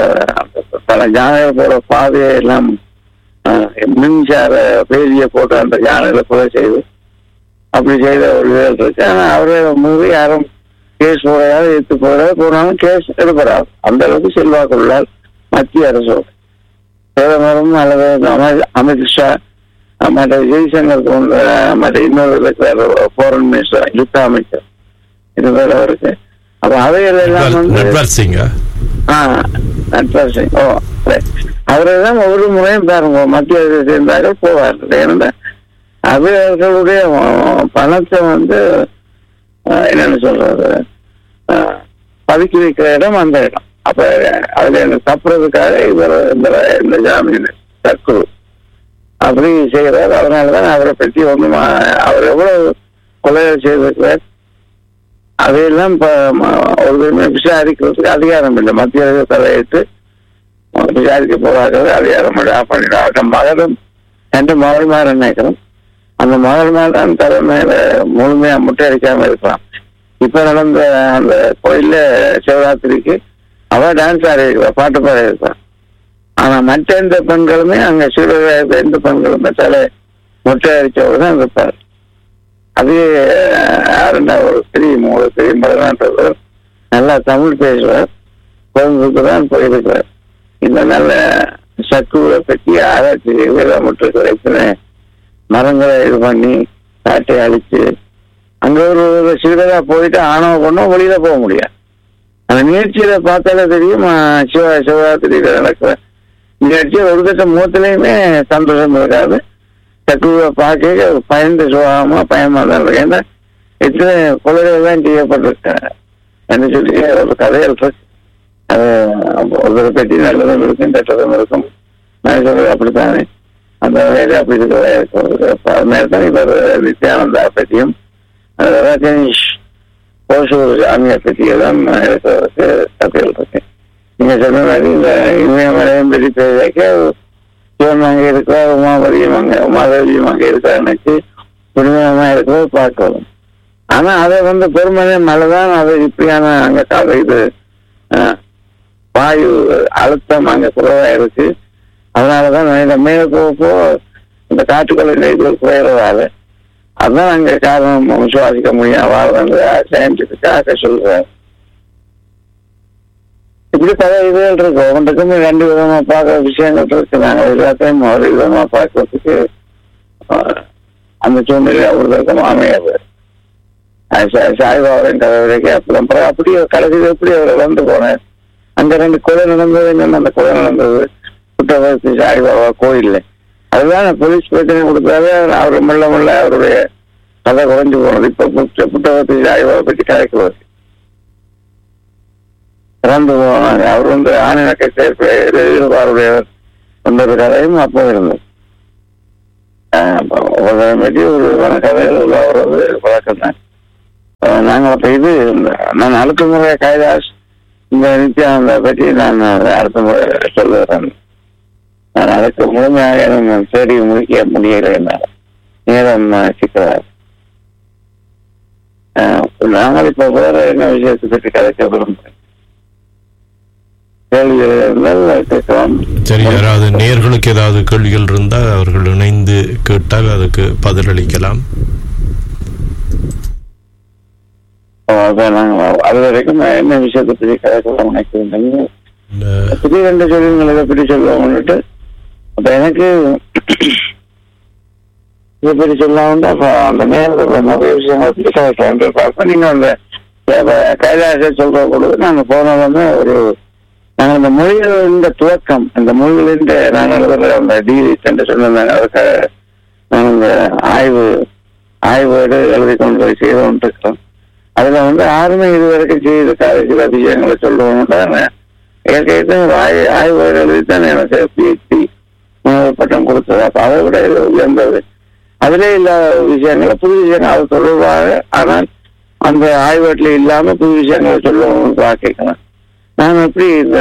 பல யானைகள் போற பாதையை எல்லாம் அஹ், மின்சார வேலியை போட்டு அந்த யானைகளை கொலை செய்து அப்படி செய்த ஒரு வேல் இருக்கு ஆனா அவரே மூவி யாரும் கேஸ் போடாது எடுத்து போடாது போனாலும் கேஸ் எடுப்படாது அந்த அளவுக்கு செல்வாக்குள்ளால் மத்திய அரசோடு பிரதமரும் அல்லது அமித் அமித்ஷா மற்ற ஜெய்சங்கர் போன்ற மற்ற இன்னொரு ஃபாரின் மினிஸ்டர் யுத்த அமைச்சர் இது போல இருக்கு அப்ப அவைகளெல்லாம் வந்து
நட்வர் சிங்
ஆ நட்வர் சிங் ஓ அவரை தான் ஒவ்வொரு முறையும் பாருங்க மத்திய அரசு சேர்ந்தார்கள் போவார் ஏன்னா அவர்களுடைய பணத்தை வந்து அஹ், என்னன்னு சொல்றது அஹ், பதுக்கி வைக்கிற இடம் அந்த இடம் அப்ப அதுல எனக்கு தப்புறதுக்காக இவர் இந்த இந்த ஜாமீன் தற்குரு அப்படி செய்கிறார் அதனாலதான் அவரை பற்றி ஒன்றும் அவர் எவ்வளவு கொலைகள் செய்திருக்கிறார் அதையெல்லாம் இப்ப ம- ஒரு விசாரிக்கிறதுக்கு அதிகாரம் இல்லை மத்திய அரசு தலையிட்டு விசாரிக்க போறார்கள் அதிகாரம் இல்லை பண்ணிட்டு அவர்கிட்ட மகளும் ரெண்டு மகள்மார் நினைக்கிறோம் அந்த மகள்மார் தான் தலைமையில முழுமையா முட்டையடிக்காம இருக்கலாம் இப்ப நடந்த அந்த கோயில்ல சிவராத்திரிக்கு அவ டான்ஸ் ஆடி இருக்கிறா பாட்டு பாடி இருக்கிறான் ஆனா மற்ற எந்த பெண்களுமே அங்க சிறு எந்த பெண்களுமே தலை முட்டை அடிச்சவர் தான் இருப்பார் அது யாருன்னா ஒரு பெரிய மூணு பெரிய மதனாட்டவர் நல்லா தமிழ் பேசுவார் கோயம்புக்கு தான் போயிருக்கிறார் இந்த நல்ல சக்குவை பற்றி ஆராய்ச்சி வேளாமட்டு எத்தனை மரங்களை இது பண்ணி காட்டை அழிச்சு அங்க ஒரு ஒரு சிறுகதா போயிட்டு ஆணவ பொண்ணும் வெளியில போக முடியாது அந்த நிகழ்ச்சியில பார்த்தாலே தெரியும் ஆஹ், சிவ சிவராத்திரியில நடக்கிற நிகழ்ச்சி ஒரு கட்ட முகத்திலையுமே சந்தோஷம் இருக்காது சக்குவை பார்க்க பயந்து சுகாமா பயமா தான் இருக்கு ஏன்னா எத்தனை கொலைகள் தான் செய்யப்பட்டிருக்கேன் என்று சொல்லி ஒரு கதைகள் இருக்கு அது ஒருத்தரை பற்றி நல்லதும் இருக்கும் கெட்டதும் இருக்கும் நான் சொல்றது அப்படித்தானே அந்த வகையில அப்படி இருக்கிறதா இருக்கும் அதுமாதிரி இவர் நித்யானந்தா பற்றியும் அது ரஜனீஷ் ஓசூர் சாமியார் பற்றியெல்லாம் இருக்கிறதுக்கு கதைகள் இருக்கு நீங்க சொன்ன மாதிரி இந்த இமயமலையும் பற்றி பேச சிவன் அங்கே இருக்கிற உமாபதியும் அங்கே உமாதேவியும் அங்கே இருக்கிறான்னு புனிதமா இருக்கிறத பார்க்கலாம் ஆனா அதை வந்து பெருமனே மலைதான் அது இப்படியான அங்க கால இது அஹ், வாயு அழுத்தம் அங்க குறைவா இருக்கு அதனாலதான் இந்த மேல போக போக இந்த காற்றுக்களின் இது குறைகிறதால அதான் அங்க காரணம் விசுவாசிக்க முடியும் வாழ்றது சயின்டிபிக்காக சொல்றேன் இப்படி பல இதுகள் இருக்கு ஒவ்வொன்றுக்குமே ரெண்டு விதமா பார்க்குற விஷயங்கள் இருக்கு நாங்கள் எல்லாத்தையும் ஒரு விதமா பார்க்கறதுக்கு அஹ், அந்த சூழ்நிலை ஒருத்தருக்கும் அமையாது அது சா- சாய்பாபாவின் கதை வரைக்கும் அப்புறம் அப்புறம் அப்படியே கடைசியில் எப்படி அவர் இறந்து போனேன் அங்க ரெண்டு கொலை நடந்தது என்னென்ன அந்த கொலை நடந்தது புட்டபர்த்தி சாய்பாபா கோயில்ல அதுதான் போலீஸ் பிரச்சனை கொடுத்தாலே அவர் மெல்ல மெல்ல அவருடைய கதை குறைஞ்சு போனது இப்ப புட்ட புட்டபர்த்தி சாய்பாபா பற்றி கதைக்குவார் இறந்து போனாங்க அவர் வந்து ஆணினக்கை சேர்ப்பு ஈடுபாடுடையவர் என்ற ஒரு கதையும் அப்போ இருந்தது ஆஹ் அப்ப ஒரு பற்றி ஒரு விதமான கதைகள் உருவாகிறது வழக்கம் தான் அஹ் நாங்க அப்ப இது இந்த- நான் அடுத்த முறை கைலாஷ் இந்த நித்யானந்த பற்றி நான் அடுத்த முறை சொல்லுறேன் நான் அதுக்கு முழுமையாக நான் தேடி முடிக்க முடியல என்னால் நேரம் அஹ், சிக்கலாக அஹ், நாங்கள் இப்ப வேற என்ன விஷயத்தை பற்றி கதைக்க விரும்புகிறேன் கேள்விகள் இருந்தால் கேட்கலாம்
சரி யாராவது நேர்களுக்கு ஏதாவது கேள்விகள் இருந்தால் அவர்கள் இணைந்து கேட்டால் அதுக்கு பதிலளிக்கலாம்
அதான் நாங்கள் அது வரைக்கும் நான் என்ன விஷயத்தை பற்றி கதைக்கலாம் நினைக்கிறேன்
இந்த
திடீரென்று சொல்லுங்கள் இதை பற்றி சொல்லுவோம்னுட்டு அப்ப எனக்கு இதை பற்றி சொல்லாம அப்ப அந்த நேரத்தில் நிறைய விஷயங்கள் பற்றி கதைக்கலாம் பார்ப்போம் நீங்க அந்த இப்ப கைலாச சொல்ற பொழுது நாங்க போனதுமே ஒரு நாங்கள் இந்த மொழிகளின் துவக்கம் இந்த மொழிகளின் நாங்கள் எழுதுற அந்த டிகிரி என்று சொன்னாங்க அதுக்கு நாங்கள் இந்த ஆய்வு ஆய்வோடு எழுதி கொண்டு போய் செய்து கொண்டு இருக்கிறோம் அதுல வந்து யாருமே இது வரைக்கும் செய்திருக்காத சில விஷயங்களை சொல்லுவோம்னா ஏற்கனவே ஒரு ஆய் ஆய்வோடு எழுதித்தான் எனக்கு பிஹெச்டி பட்டம் கொடுத்தது அப்ப அதை விட இது உயர்ந்தது அதிலே இல்லாத விஷயங்களை புது விஷயங்கள் அது தொடர்பாக ஆனால் அந்த ஆய்வேட்டில் இல்லாம புது விஷயங்களை சொல்லுவோம் பார்க்கலாம் நான் எப்படி இந்த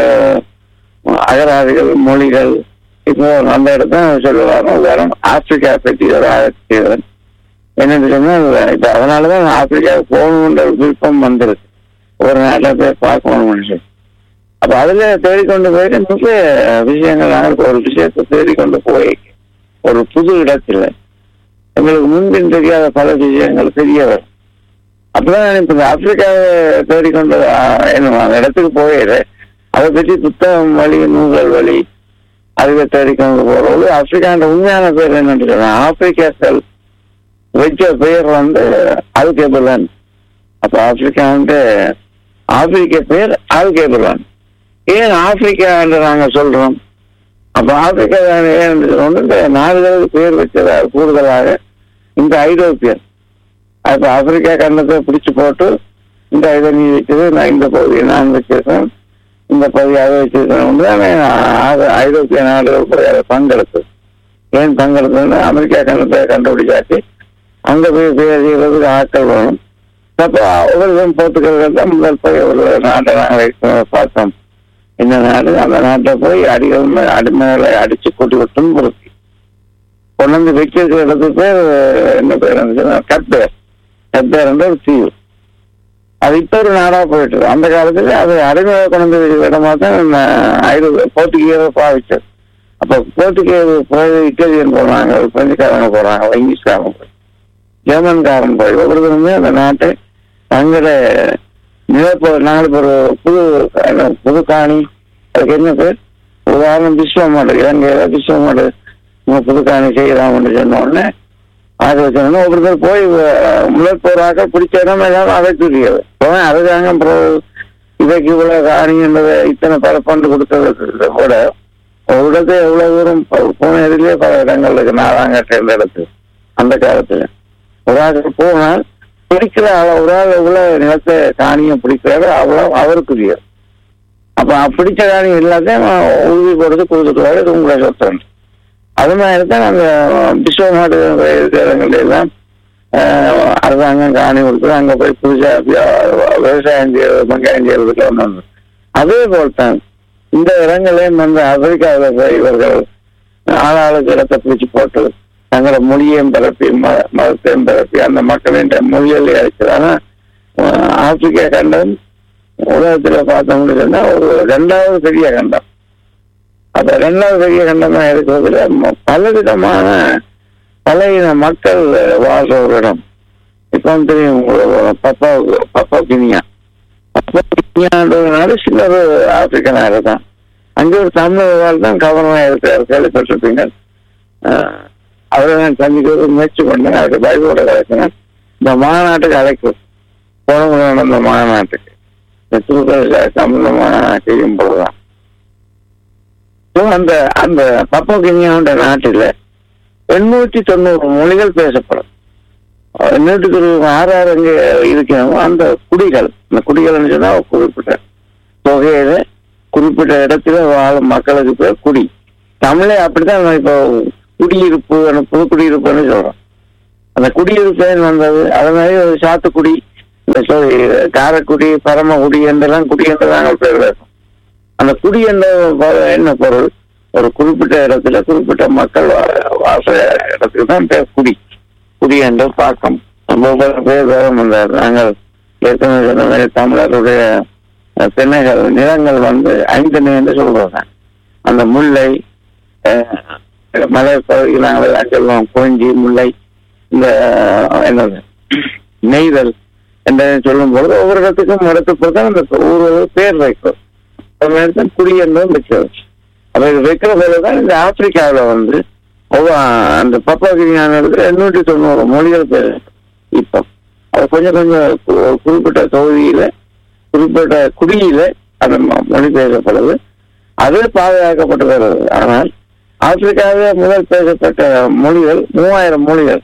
அகராதிகள் மொழிகள் இப்போ அந்த இடத்த சொல்லுவாங்க உதாரணம் ஆப்பிரிக்கா பற்றி ஒரு ஆராய்ச்சி செய்தேன் என்னன்னு சொன்னால் இப்ப அதனாலதான் நான் ஆப்பிரிக்காவுக்கு போகணுன்ற ஒரு விருப்பம் வந்திருக்கு ஒரு நாட்டில் போய் பார்க்கணும்னு சொல்லி அப்ப அதுல தேடிக்கொண்டு போயிட்டு மிக விஷயங்கள் நாங்கள் ஒரு விஷயத்தை தேடிக்கொண்டு போய் ஒரு புது இடத்துல எங்களுக்கு முன்பின் தெரியாத பல விஷயங்கள் தெரிய வரும் அப்பதான் நான் இப்ப இந்த ஆப்பிரிக்காவை தேடிக்கொண்டு ஆஹ், என்ன அந்த இடத்துக்கு போயிடு அதை பற்றி புத்தகம் வழி நூல்கள் வழி அதுக்கு தேடிக்கொண்டு போறது ஆப்பிரிக்கான்ற உண்மையான பேர் என்னன்னு சொன்னா ஆப்பிரிக்காக்கள் வச்ச பெயர் வந்து அல்கேபுலன் அப்ப ஆப்பிரிக்கா வந்து ஆப்பிரிக்க பேர் அல்கேபுலன் ஏன் ஆப்பிரிக்கா என்று நாங்க சொல்றோம் அப்ப ஆப்பிரிக்கா ஏன் சொல்றோம் இந்த நாடுகளுக்கு பேர் வச்சதா கூடுதலாக இந்த ஐரோப்பியன் அப்ப ஆப்பிரிக்கா கண்டத்தை பிடிச்சு போட்டு இந்த இதை நீ வச்சது நான் இந்த பகுதியை நான் வச்சிருக்கேன் இந்த பகுதி அதை வச்சிருக்கேன் தானே ஆ- ஐரோப்பிய நாடுகள் போய் அதை பங்கெடுத்து ஏன் பங்கெடுத்ததுன்னா அமெரிக்கா கண்டத்தை கண்டுபிடிச்சாச்சு அங்க போய் பேர் செய்யறதுக்கு ஆட்கள் வேணும் அப்போ ஒவ்வொரு போர்த்துக்கல்கள் தான் முதல் போய் ஒரு நாட்டை நாங்கள் பார்த்தோம் இந்த நாடு அந்த நாட்டை போய் அடிகள் மே- அடிமைகளை அடிச்சு கூட்டி விட்டு துன்புறுத்தி கொண்டு வந்து வச்சிருக்கிற இடத்துக்கு பேர் என்ன பேர் இருந்துச்சுன்னா கப்பேர் கப்பேர் என்ற ஒரு தீவு அது இப்ப ஒரு நாடா போயிட்டு இருக்கு. அந்த காலத்துல அது அடிமையை கொண்டு வந்து வைக்கிற இடமா தான் நம்ம ஐரோப்பிய போர்த்துகீயரை பாவிச்சது அப்ப போர்த்துகீயர் போய் இட்டாலியன் போறாங்க பிரெஞ்சுக்காரங்க போறாங்க இங்கிலீஷ்காரங்க போய் ஜெர்மன்காரன் போய் ஒவ்வொருத்தருமே அந்த நாட்டை தங்கள நிலப்ப நாங்கள் இப்போ ஒரு புது என்ன, புது காணி அதுக்கு என்ன பேர் உதாரணம் விஸ்வமாடு இலங்கையில விஸ்வமாடு உங்க புது காணி செய்யலாம்னு சொன்ன உடனே அது வச்சோன்னா ஒவ்வொருத்தர் போய் அஹ், முதல் போராக்க பிடிச்ச இடம் எல்லாம் அதை துரியது அதுதாங்க அப்புறம் இவைக்கு இவ்வளவு காணின்றதை இத்தனை பரப்பண்டு கொடுத்ததை விட ஒரு இடத்துல எவ்வளவு தூரம் போ- போன இதுலயே பல இடங்கள் இருக்கு நாலாங்கட்ட இந்த இடத்து அந்த காலத்துல ஒரு ஆள் போனால் பிடிக்கிற அளவு ஒரு ஆள் எவ்வளவு நிலத்தை காணியம் பிடிக்கிறாரோ அவ்வளவு அவருக்குரிய அப்ப பிடிச்ச காணி எல்லாத்தையும் உறுதி கொடுத்து கொடுத்துருவாரு இது உங்களை சொத்தம் அது மாதிரி தான் அந்த விஸ்வநாடு இருக்கிற இடங்கள்ல எல்லாம் ஆஹ், அரசாங்கம் காணி கொடுத்து அங்க போய் புதுசா வியா- விவசாயம் செய்யறது வெங்காயம் செய்யறதுக்கு ஒன்று அதே போல் தான் இந்த இடங்களையும் வந்து ஆப்பிரிக்காவில் போய் இவர்கள் ஆளாளுக்கு இடத்தை பிடிச்சு போட்டு தங்களோட மொழியையும் பரப்பி ம- மதத்தையும் பரப்பி அந்த மக்களின் மொழிகளை அழைக்கிறாங்க ஆப்பிரிக்கா கண்டம் உலகத்துல பார்த்தோம்னு சொன்னா ஒரு ரெண்டாவது பெரிய கண்டம் அப்ப ரெண்டாவது பெரிய கண்டமா இருக்கிறதுல ம- பலவிதமான பலவித மக்கள் வாழ்ற ஒரு இடம் இப்ப வந்து தெரியும் உங்களுக்கு பப்பா பப்பா கினியா பப்பா கினியான்றதுனால சின்ன ஒரு ஆப்பிரிக்க நாடு தான் அங்கே ஒரு தமிழர்கள் தான் கவனமா இருக்கிறார் கேள்விப்பட்டிருப்பீங்க ஆஹ் அவரை நான் சந்திக்கிறது முயற்சி பண்ணேன் அவருக்கு பைபிளோட கலைக்கிறேன் இந்த மாநாட்டுக்கு அழைக்கும் போன முறை நடந்த மாநாட்டுக்கு இந்த திருக்குறள் தமிழ் மாநாடு செய்யும் பொழுதுதான் So, அந்த அந்த பப்பா கினியான்ற நாட்டில் எண்ணூற்றி தொண்ணூறு மொழிகள் பேசப்படும் எண்ணூற்றி தொண்ணூறு ஆறு ஆறு அங்கே இருக்கணும் அந்த குடிகள் இந்த குடிகள்னு சொன்னா ஒரு குறிப்பிட்ட தொகையில குறிப்பிட்ட இடத்துல வாழும் மக்களுக்கு பேர் குடி தமிழே அப்படித்தான் நம்ம இப்போ குடியிருப்பு அந்த புது குடியிருப்புன்னு சொல்றோம் அந்த குடியிருப்பேன் வந்தது அது மாதிரி ஒரு சாத்துக்குடி இந்த sorry, காரைக்குடி பரமக்குடி என்றெல்லாம் குடி என்று நாங்கள் பேர் வைப்போம் அந்த குடி என்ற பொ- என்ன பொருள் ஒரு குறிப்பிட்ட இடத்துல குறிப்பிட்ட மக்கள் வா- வாச இடத்துக்கு தான் பேர் குடி குடி என்ற பாக்கம் ஒவ்வொரு பேர் வேறும் வந்தார் நாங்கள் ஏற்கனவே சொன்ன மாதிரி தமிழருடைய அஹ், திணைகள் நிலங்கள் வந்து ஐந்தணி என்று சொல்றாங்க அந்த முல்லை அஹ், மலை பகுதியில் நாங்கள் எல்லாம் சொல்லுவோம் கோஞ்சி முல்லை இந்த அஹ், என்னது நெய்தல் என்று சொல்லும் பொழுது ஒவ்வொரு இடத்துக்கும் இடத்து பொறுத்து அந்த ஊர் ஒரு பேர் வைக்கும் அது மாதிரி தான் குடி என்பதும் வைக்கிறது அப்ப இது வைக்கிற போது தான் இந்த ஆப்பிரிக்காவில் வந்து ஒவ்வொரு அந்த பப்பாகிரியான இடத்துல எண்ணூற்றி தொண்ணூறு மொழிகள் பேர் இப்போ அது கொஞ்சம் கொஞ்சம் கு- ஒரு குறிப்பிட்ட தொகுதியில குறிப்பிட்ட குடியில அந்த ம- மொழி பேசப்படுது அது பாதுகாக்கப்பட்டு வருது ஆனால் ஆப்பிரிக்காவிலே முதல் பேசப்பட்ட மொழிகள் மூவாயிரம் மொழிகள்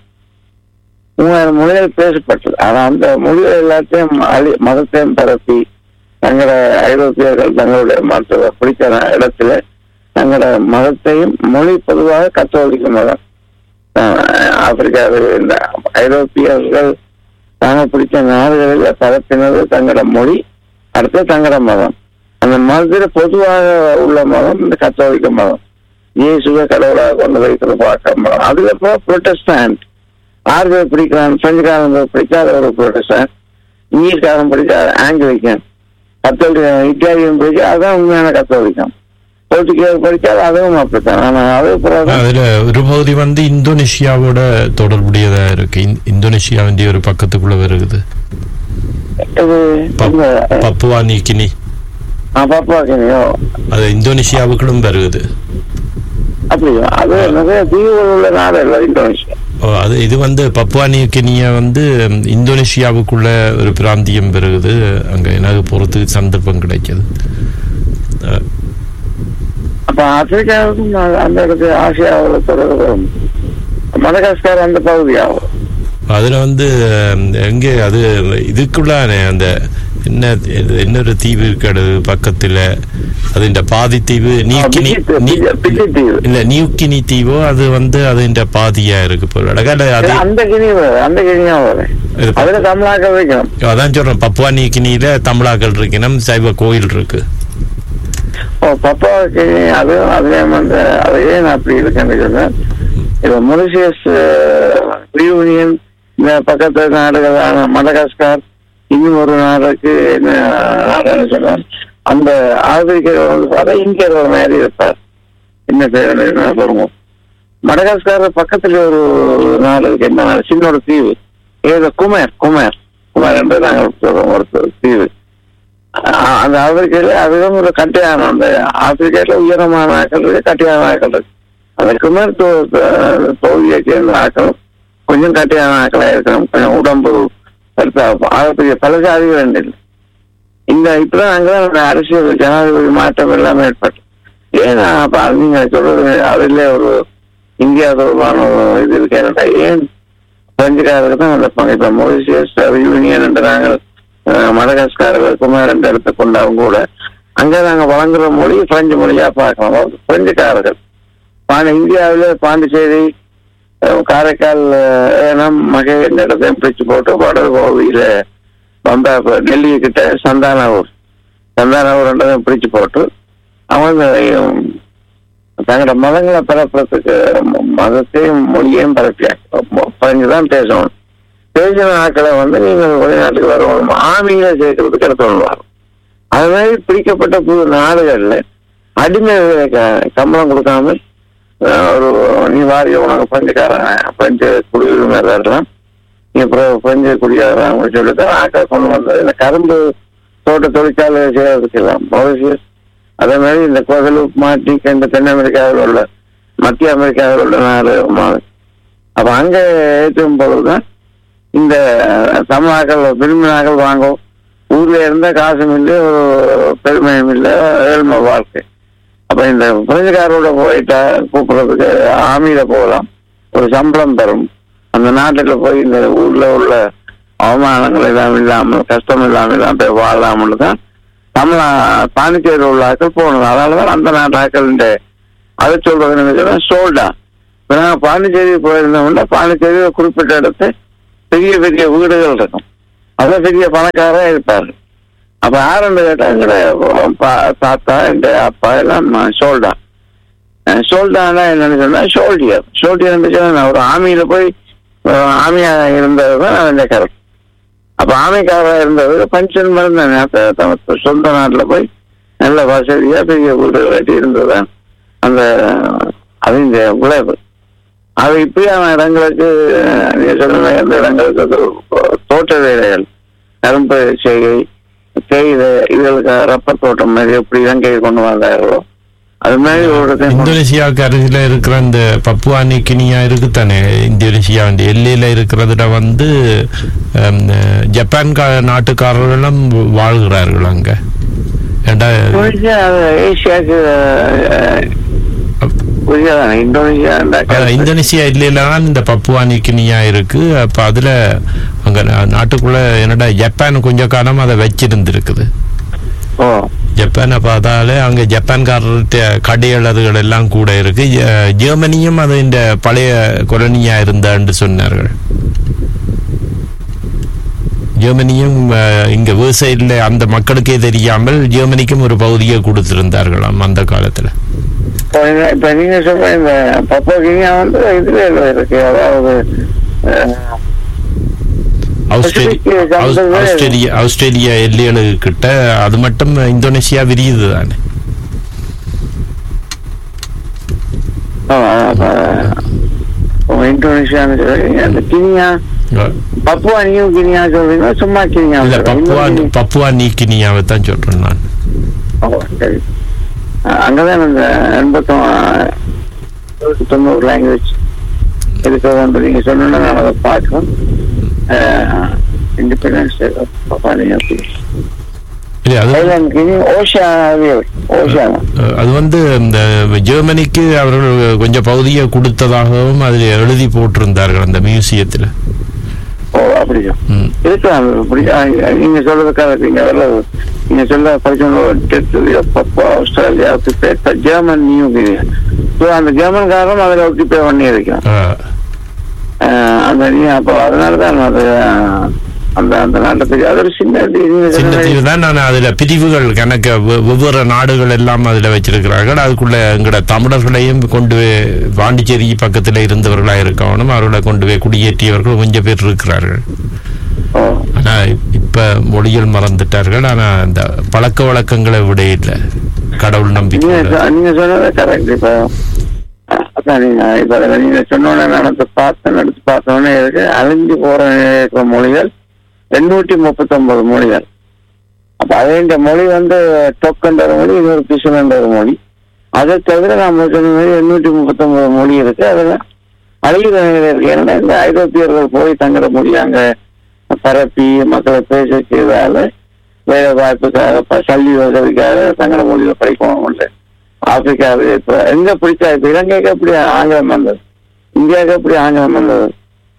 மூவாயிரம் மொழிகள் பேசப்பட்டது ஆனா அந்த மொழிகள் எல்லாத்தையும் அழி மதத்தையும் பரப்பி தங்களோட ஐரோப்பியர்கள் தங்களுடைய மற்ற பிடித்த இடத்துல தங்களோட மதத்தையும் மொழி பொதுவாக கத்தோலிக்க மதம் ஆஹ் ஆப்பிரிக்காவில் இந்த ஐரோப்பியர்கள் தாங்க பிடிச்ச நாடுகளில் பரப்பினது தங்களோட மொழி அடுத்து தங்களோட மதம் அந்த மதத்தில் பொதுவாக உள்ள மதம் இந்த கத்தோலிக்க மதம் இயேசுவை கடவுளாக கொண்டு வைக்கிற பார்க்க மதம் அதுக்கப்புறம் புரொட்டஸ்டாண்ட் ஆறு பேர் பிடிக்கிறான் பிரெஞ்சுக்காரன் பிடிக்காத ஒரு புரொட்டஸ்டாண்ட் இங்கிலீஷ்காரன் பிடிச்சா ஆங்கிலிக்கன் கத்தோலிக்க இட்டாலியன் பிடிச்சா அதான் உண்மையான கத்தோலிக்கம் போர்ச்சுகீஸ் படிச்சால் அதுவும் அப்படித்தான் ஆனா அது பிறகு
அதுல ஒரு பகுதி வந்து இந்தோனேஷியாவோட தொடர்புடையதா இருக்கு இந்- இந்தோனேஷியாவின் ஒரு பக்கத்துக்குள்ள வருகுது
இது
பப்-
இந்த
பப்புவா நீக்கினி
பாப்பாக்கினியோ
அது இந்தோனேஷியாவுக்குள்ளும் வருகுது
அப்படியா அது நிறைய தீவுகள் உள்ள நாடு இல்லை இந்தோனேஷியா
ஓ, அது இது வந்து பப்புவா நியூகினியா வந்து ம், இந்தோனேஷியாவுக்குள்ள ஒரு பிராந்தியம் பெறுகுது அங்க எனக்கு போறதுக்கு சந்தர்ப்பம் கிடைக்குது அஹ்,
அப்ப ஆப்பிரிக்காவுக்கும் அந்த- அந்த இடத்துல ஆசியாவில் தொடர்பு வரும் மடகாஸ்கர் அந்த பகுதியாகும்
அதுல வந்து ம், எங்க அது இதுக்குள்ளானே அந்த என்ன இது இன்னொரு தீவு இருக்காது பக்கத்துல அதுண்ட பாதி தீவு நியூக்கினி
பிஜி-
நீ-
பிஜி- பிஜி தீவு.
இல்ல நியூக்கினி தீவோ அது வந்து அதுண்ட பாதியா இருக்கு போல அழகால அது
அந்த கிணி வரும் அந்த கிணியா வரும்
இது ப-
அதுல தமிழாக்க வைக்கணும்
அதான் சொல்றேன் பப்புவா நியூக்கினியில தமிழாக்கள் இருக்கணும் சைவ கோயில் இருக்கு
ஓ பப்பா கிணி அதுவும் அதுலயும் வந்து அது ஏன் அப்படி இருக்குன்னு சொன்னேன் இப்ப மொரிசியஸ் யூனியன் இந்த பக்கத்து நாடுகளான மடகாஸ்கார் இன்னும் ஒரு நாடுக்கு என்ன நாடுன்னு சொன்னார் அந்த ஆப்பிரிக்க வந்து பார்த்தா இங்க ஒரு மாதிரி இருப்பார் என்ன பேர் என்ன சொல்லுவோம் மடகாஸ்கார் பக்கத்துல ஒரு நாடு இருக்கு என்ன நாடு? சின்ன ஒரு தீவு ஏதோ குமார் குமார் குமார் என்று நாங்கள் சொல்றோம் ஒரு தீவு அஹ் அந்த ஆப்பிரிக்கையில அதுவும் ஒரு கட்டையான அந்த ஆப்பிரிக்கையில உயரமான ஆக்கள் இருக்கு கட்டையான ஆக்கள் இருக்கு அந்த குமார் தொ- தொ- பகுதியை சேர்ந்த ஆக்கள் கொஞ்சம் கட்டையான ஆக்களா இருக்கணும் கொஞ்சம் உடம்பு பெருசா இருக்கும். அது பெரிய பல ஜாதிகள் ரெண்டு இல்லை இந்த இப்பதான் அங்கதான் அந்த அரசியல் ஜனாதிபதி மாற்றம் எல்லாமே ஏற்பட்டு ஏன் அப்ப அது நீங்க சொல்றது அதுல ஒரு இந்தியா தொடர்பான ஒரு இது இருக்கு என்னடா, ஏன் பிரெஞ்சுக்காரருக்கு தான் அந்த பங்கு இப்ப மொரிசியஸ் யூனியன் என்று நாங்கள் அஹ், மடகாஸ்காரர்கள் குமார் என்ற இடத்தை கொண்டாலும் கூட அங்க நாங்க வழங்குற மொழி பிரெஞ்சு மொழியா பார்க்கலாம் அதாவது பிரெஞ்சுக்காரர்கள் பாண்டி இந்தியாவில பாண்டிச்சேரி அஹ், காரைக்கால் அஹ், ஏனம் மகை இந்த இடத்தையும் பிரிச்சு போட்டு வடகு பகுதியில பம்பா டெல்லி கிட்ட சந்தானாவூர் சந்தானாவூர் பிரிச்சு போட்டு அவங்க உம், தங்களோட மதங்களை பரப்புறதுக்கு ம- மதத்தையும் மொழியையும் பரப்பியாங்க பறிஞ்சுதான் பேசணும் பேசின ஆட்களை வந்து நீங்கள் வெளிநாட்டுக்கு வரணும் ஆமியில சேர்க்கறதுக்கு எடுத்து வரும் அது மாதிரி பிடிக்கப்பட்ட புது நாடுகள்ல அடிமை க- சம்பளம் கொடுக்காம அஹ், ஒரு நீ வாரிய உனக்கு பஞ்சுக்காரன் பஞ்சு குடியுரிமை தரலாம் நீ அப்புறம் பஞ்சு குடியாரன் சொல்லிட்டு ஆட்கள் கொண்டு வந்தது இந்த கரும்பு தோட்ட தொழிற்சாலை செய்யறதுக்கு எல்லாம் மொரிசியஸ் அதே மாதிரி இந்த குவதலூப் மாட்டிக் இந்த தென் அமெரிக்காவில் உள்ள மத்திய அமெரிக்காவில் உள்ள நாடு மா- அப்ப அங்க ஏற்றும் பொழுதுதான் இந்த தமிழாக்கள் விரும்பினாக்கள் வாங்கும் ஊர்ல இருந்த காசும் இல்லை ஒரு பெருமையும் இல்லை ஏழ்மை வாழ்க்கை அப்ப இந்த பிரெஞ்சுக்காரோட போயிட்டா கூப்பிடுறதுக்கு ஆமியில போகலாம் ஒரு சம்பளம் தரும் அந்த நாட்டுல போய் இந்த ஊர்ல உள்ள அவமானங்கள் எல்லாம் இல்லாமல் கஷ்டம் இல்லாமல் எல்லாம் போய் வாழலாம்னு தான் தமிழ் பாண்டிச்சேரி உள்ள ஆட்கள் போகணும் அதனாலதான் அந்த நாட்டு ஆட்கள் இந்த அதை சொல்றது சோல்டா இப்ப நாங்க பாண்டிச்சேரி போயிருந்தோம்னா பாண்டிச்சேரி குறிப்பிட்ட இடத்து பெரிய பெரிய வீடுகள் இருக்கும் அதான் பெரிய பணக்காரா இருப்பாரு அப்ப யாருன்னு கேட்டா எங்கட பா- தாத்தா எங்க அப்பா எல்லாம் சோல்டா சோல்டானா என்னன்னு சொன்னா சோல்டியர் சோல்டியர் சொன்னா ஒரு ஆமியில போய் அஹ், ஆமியா இருந்தது தான் அந்த கரெக்ட் அப்ப ஆமைக்காரா இருந்தவர் பஞ்சன் மருந்து அப்ப தமது சொந்த நாட்டுல போய் நல்ல வசதியா பெரிய வீடு கட்டி இருந்ததுதான் அந்த அது இந்த விளைவு அது இப்படியான இடங்களுக்கு அஹ், நீங்க சொன்ன அந்த இடங்களுக்கு அது தோட்ட வேலைகள் கரும்பு செய்கை தேயிலை இதுகளுக்கு ரப்பர் தோட்டம் மாதிரி எப்படி இலங்கை கொண்டு வந்தார்களோ அது மாதிரி ஒரு இடத்தையும் கொண்டு-
இந்தோனேசியாவுக்கு அருகில இருக்கிற இந்த பப்புவா நிக்கினியா இருக்குதானே இந்தோனேசியா அந்த எல்லையில இருக்கிறதுல வந்து ஹம், ஜப்பான் கா- நாட்டுக்காரர்களும் வாழ்கிறார்கள் அங்க ஏண்டா
இந்தோனேசியா அது ஏசியாவுக்கு புரியாதானே இந்தோனேசியா அந்த
அஹ், இந்தோனேசியா எல்லையில தான் இந்த பப்புவா நிக்கினியா இருக்கு அப்ப அதுல அங்க நா- நாட்டுக்குள்ள என்னடா ஜப்பான் கொஞ்ச காலம் அதை வச்சிருந்திருக்குது
ஓ
ஜப்பானை பார்த்தாலே அங்க ஜப்பான்காரர்கிட்ட கடைகள் அதுகள் எல்லாம் கூட இருக்கு ஜெ- ஜெர்மனியும் அது இந்த பழைய கொலனியா இருந்தான்னு சொன்னார்கள் ஜெர்மனியும் அஹ், இங்க விவசாயில அந்த மக்களுக்கே தெரியாமல் ஜெர்மனிக்கும் ஒரு பகுதியை கொடுத்திருந்தார்களாம் அந்த காலத்துல
இப்போ நீங்க- இப்ப நீங்க சொல்ற இந்த பப்போ கினியா வந்து இதுல இருக்கு அதாவது அஹ்,
ஆஸ்திரேலியா
பசிபிக் சமுத்திரமே-
ஆஸ்திரேலியா ஆஸ்திரேலியா எல்லைகளுக்கு கிட்ட அது மட்டும் இந்தோனேசியா விரியுது தானே
ஆமா, அப்ப, இப்போ இந்தோனேஷியான்னு சொல்றீங்க அந்த கினியா பப்புவா நியூ கினியா சொல்றீங்களா சும்மா கினியா
இல்ல
சொல்றீங்களா?
பப்புவா
இன்னொரு
பப்புவா நீக்கினியாவை தான் சொல்றேன் நான்
ஓ, சரி அஹ் அங்கதான் அந்த எண்பத்தொ தொண்ணூறு லாங்குவேஜ் இருக்கிறது நீங்க சொன்னா நான் அதை பார்க்கணும் இண்டிபெண்டன்ஸ்
இல்ல அது
ஐலாண்ட் கினி ஓஷியாவே ஓஷியானா
அஹ் அது வந்து இந்த ஜெர்மனிக்கு அவர்கள் கொஞ்சம் பகுதியை கொடுத்ததாகவும் அதில் எழுதி போட்டிருந்தார்கள் அந்த மியூசியத்தில்
ஓ அப்படியா
ம்.
இருக்கலாம் அப்படி அஹ் நீங்க சொல்றதுக்காக நீங்க எவ்வளவு நீங்க சொல்ல படிச்சவங்க Australia German New Guinea so அந்த ஜெர்மன்காரன் அதில் ஒக்கிப்பே பண்ணி இருக்கான்
அஹ்
அஹ் அந்த நீ அப்போ அதனாலதான் அது அஹ், அந்த அந்த நாட்டத்துக்கு அது ஒரு சின்ன தீவு. நீங்க
சின்ன
சொன்ன
தீவு தான் நான் அதில் பிரிவுகள் கணக்க வெ- வெவ்வேறு நாடுகள் எல்லாம் அதில் வச்சிருக்கிறார்கள் அதுக்குள்ள எங்கட தமிழர்களையும் கொண்டு போய் பாண்டிச்சேரி பக்கத்தில் இருந்தவர்களாக இருக்கணும் அவர்களை கொண்டு போய் குடியேற்றியவர்கள் கொஞ்சம் பேர் இருக்கிறார்கள்
ஓ,
ஆனால் இப்போ மொழிகள் மறந்துட்டார்கள் ஆனால் அந்த பழக்க வழக்கங்களை விட இல்லை கடவுள்
நீங்க
நம்பிக்கை
சொ- நீங்க சொன்னது கரெக்ட் இப்ப அஹ், அதான் நீங்க இப்ப அதுல நீங்க சொன்னோன்னே நடந்து பார்த்தேன் எடுத்து பார்த்தோன்னே இருக்கு அழிஞ்சு போற நிலையில இருக்கிற மொழிகள் எண்ணூற்றி முப்பத்தி ஒன்பது மொழிகள் அப்ப அதே இந்த மொழி வந்து டொக்குன்ற ஒரு மொழி இன்னொரு பிசுன்ற ஒரு மொழி அதை தவிர நம்ம சொன்ன மாதிரி எண்ணூற்றி முப்பத்தி ஒன்பது மொழி இருக்கு அதுல அழிகிற நிலையில இருக்கு ஏன்னா இந்த ஐரோப்பியர்கள் போய் தங்குற மொழி அங்க பரப்பி மக்களை பேச செய்வதால வேலை வாய்ப்புக்காக ப- கல்வி வசதிக்காக தங்குற மொழியில படிக்கணும் இல்லை ஆப்பிரிக்காவில் இப்ப எங்க பிடிச்சா இப்ப இலங்கைக்கு எப்படி ஆங்கிலம் வந்தது இந்தியாவுக்கு எப்படி ஆங்கிலம் வந்தது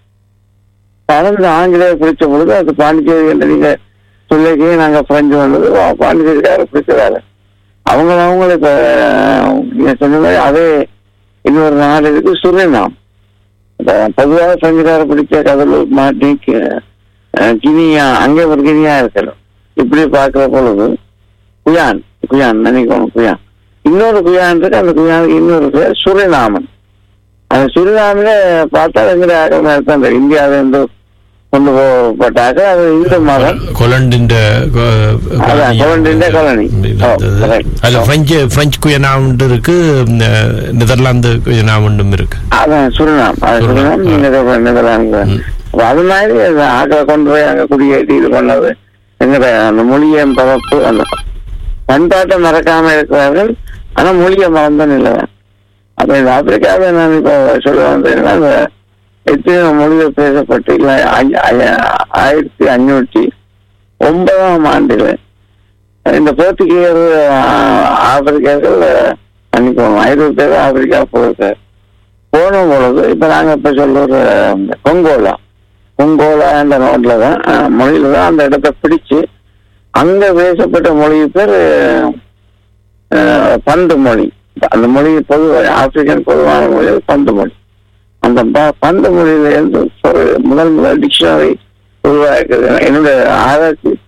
கலந்து ஆங்கிலேயர் பிடிச்ச பொழுது அது பாண்டிச்சேரி என்று நீங்க சொல்லிக்கே நாங்க பிரெஞ்சு வந்தது வா, பாண்டிச்சேரிக்கார பிடிச்சதால அவங்க அவங்கள இப்ப நீங்க சொன்ன மாதிரி அதே இன்னொரு நாடு இருக்கு சுரினாம் இப்ப பொதுவாக பிரெஞ்சுக்கார பிடிச்ச கடலூர் மாட்டி கினியா அங்கே ஒரு கினியா இருக்கணும் இப்படி பார்க்கிற பொழுது குயான் குயான் நினைக்கணும் குயான் இன்னொரு குயான் இருக்கு அந்த குயானுக்கு இன்னொரு பேர் சுரிநாமன் அந்த சுரிநாமில பார்த்தா எங்கிட்ட ஆக்கிரமம் தான் தெரியும் இந்தியாவில இருந்து கொண்டு போகப்பட்டாக்க அது இந்து மதம்
கொலண்டின்
அதான், கொலண்டின் colony. ஓ, correct.
அதுல பிரெஞ்சு பிரெஞ்சு குயனாவுண்டு இருக்கு அஹ், நெதர்லாந்து குயனாவுண்டும் இருக்கு
அதான் சுரிநாம் அது சுரிநாம் நெதர்லாந்து நெதர்லாந்து அப்ப அது மாதிரி அது ஆக்களை கொண்டு போய் அங்க குடியேற்றி இது பண்ணது எங்கட அந்த மொழியை பரப்பு அந்த பண்பாட்டை மறக்காம இருக்கிறார்கள் ஆனா மொழியை மறந்த நிலை அப்ப இந்த ஆப்பிரிக்காவை நான் இப்ப சொல்ல வந்தேன்னா அந்த எத்தனை மொழிகள் பேசப்பட்டு இல்ல ஐ- ஐ- ஆயிரத்தி அஞ்சூற்றி ஒன்பதாம் ஆண்டுல இந்த போர்த்துகீயர் ஆ- ஆப்பிரிக்கர்கள் அன்னைக்கு ஐரோப்பியர் ஆப்பிரிக்கா போயிருக்காரு போன பொழுது இப்ப நாங்க இப்ப சொல்ற ஒரு கொங்கோலா கொங்கோலா என்ற நோட்ல தான் அஹ், மொழியில தான் அந்த இடத்தை பிடிச்சு அங்க பேசப்பட்ட மொழி பேர் அஹ், பந்து மொழி அந்த மொழி பொது ஆப்பிரிக்கன் பொதுவான மொழி பந்து மொழி அந்த ப- பந்து மொழியில இருந்து ஒரு முதல் முதல் டிக்ஷனரி உருவாக்குது என்னோட ஆராய்ச்சி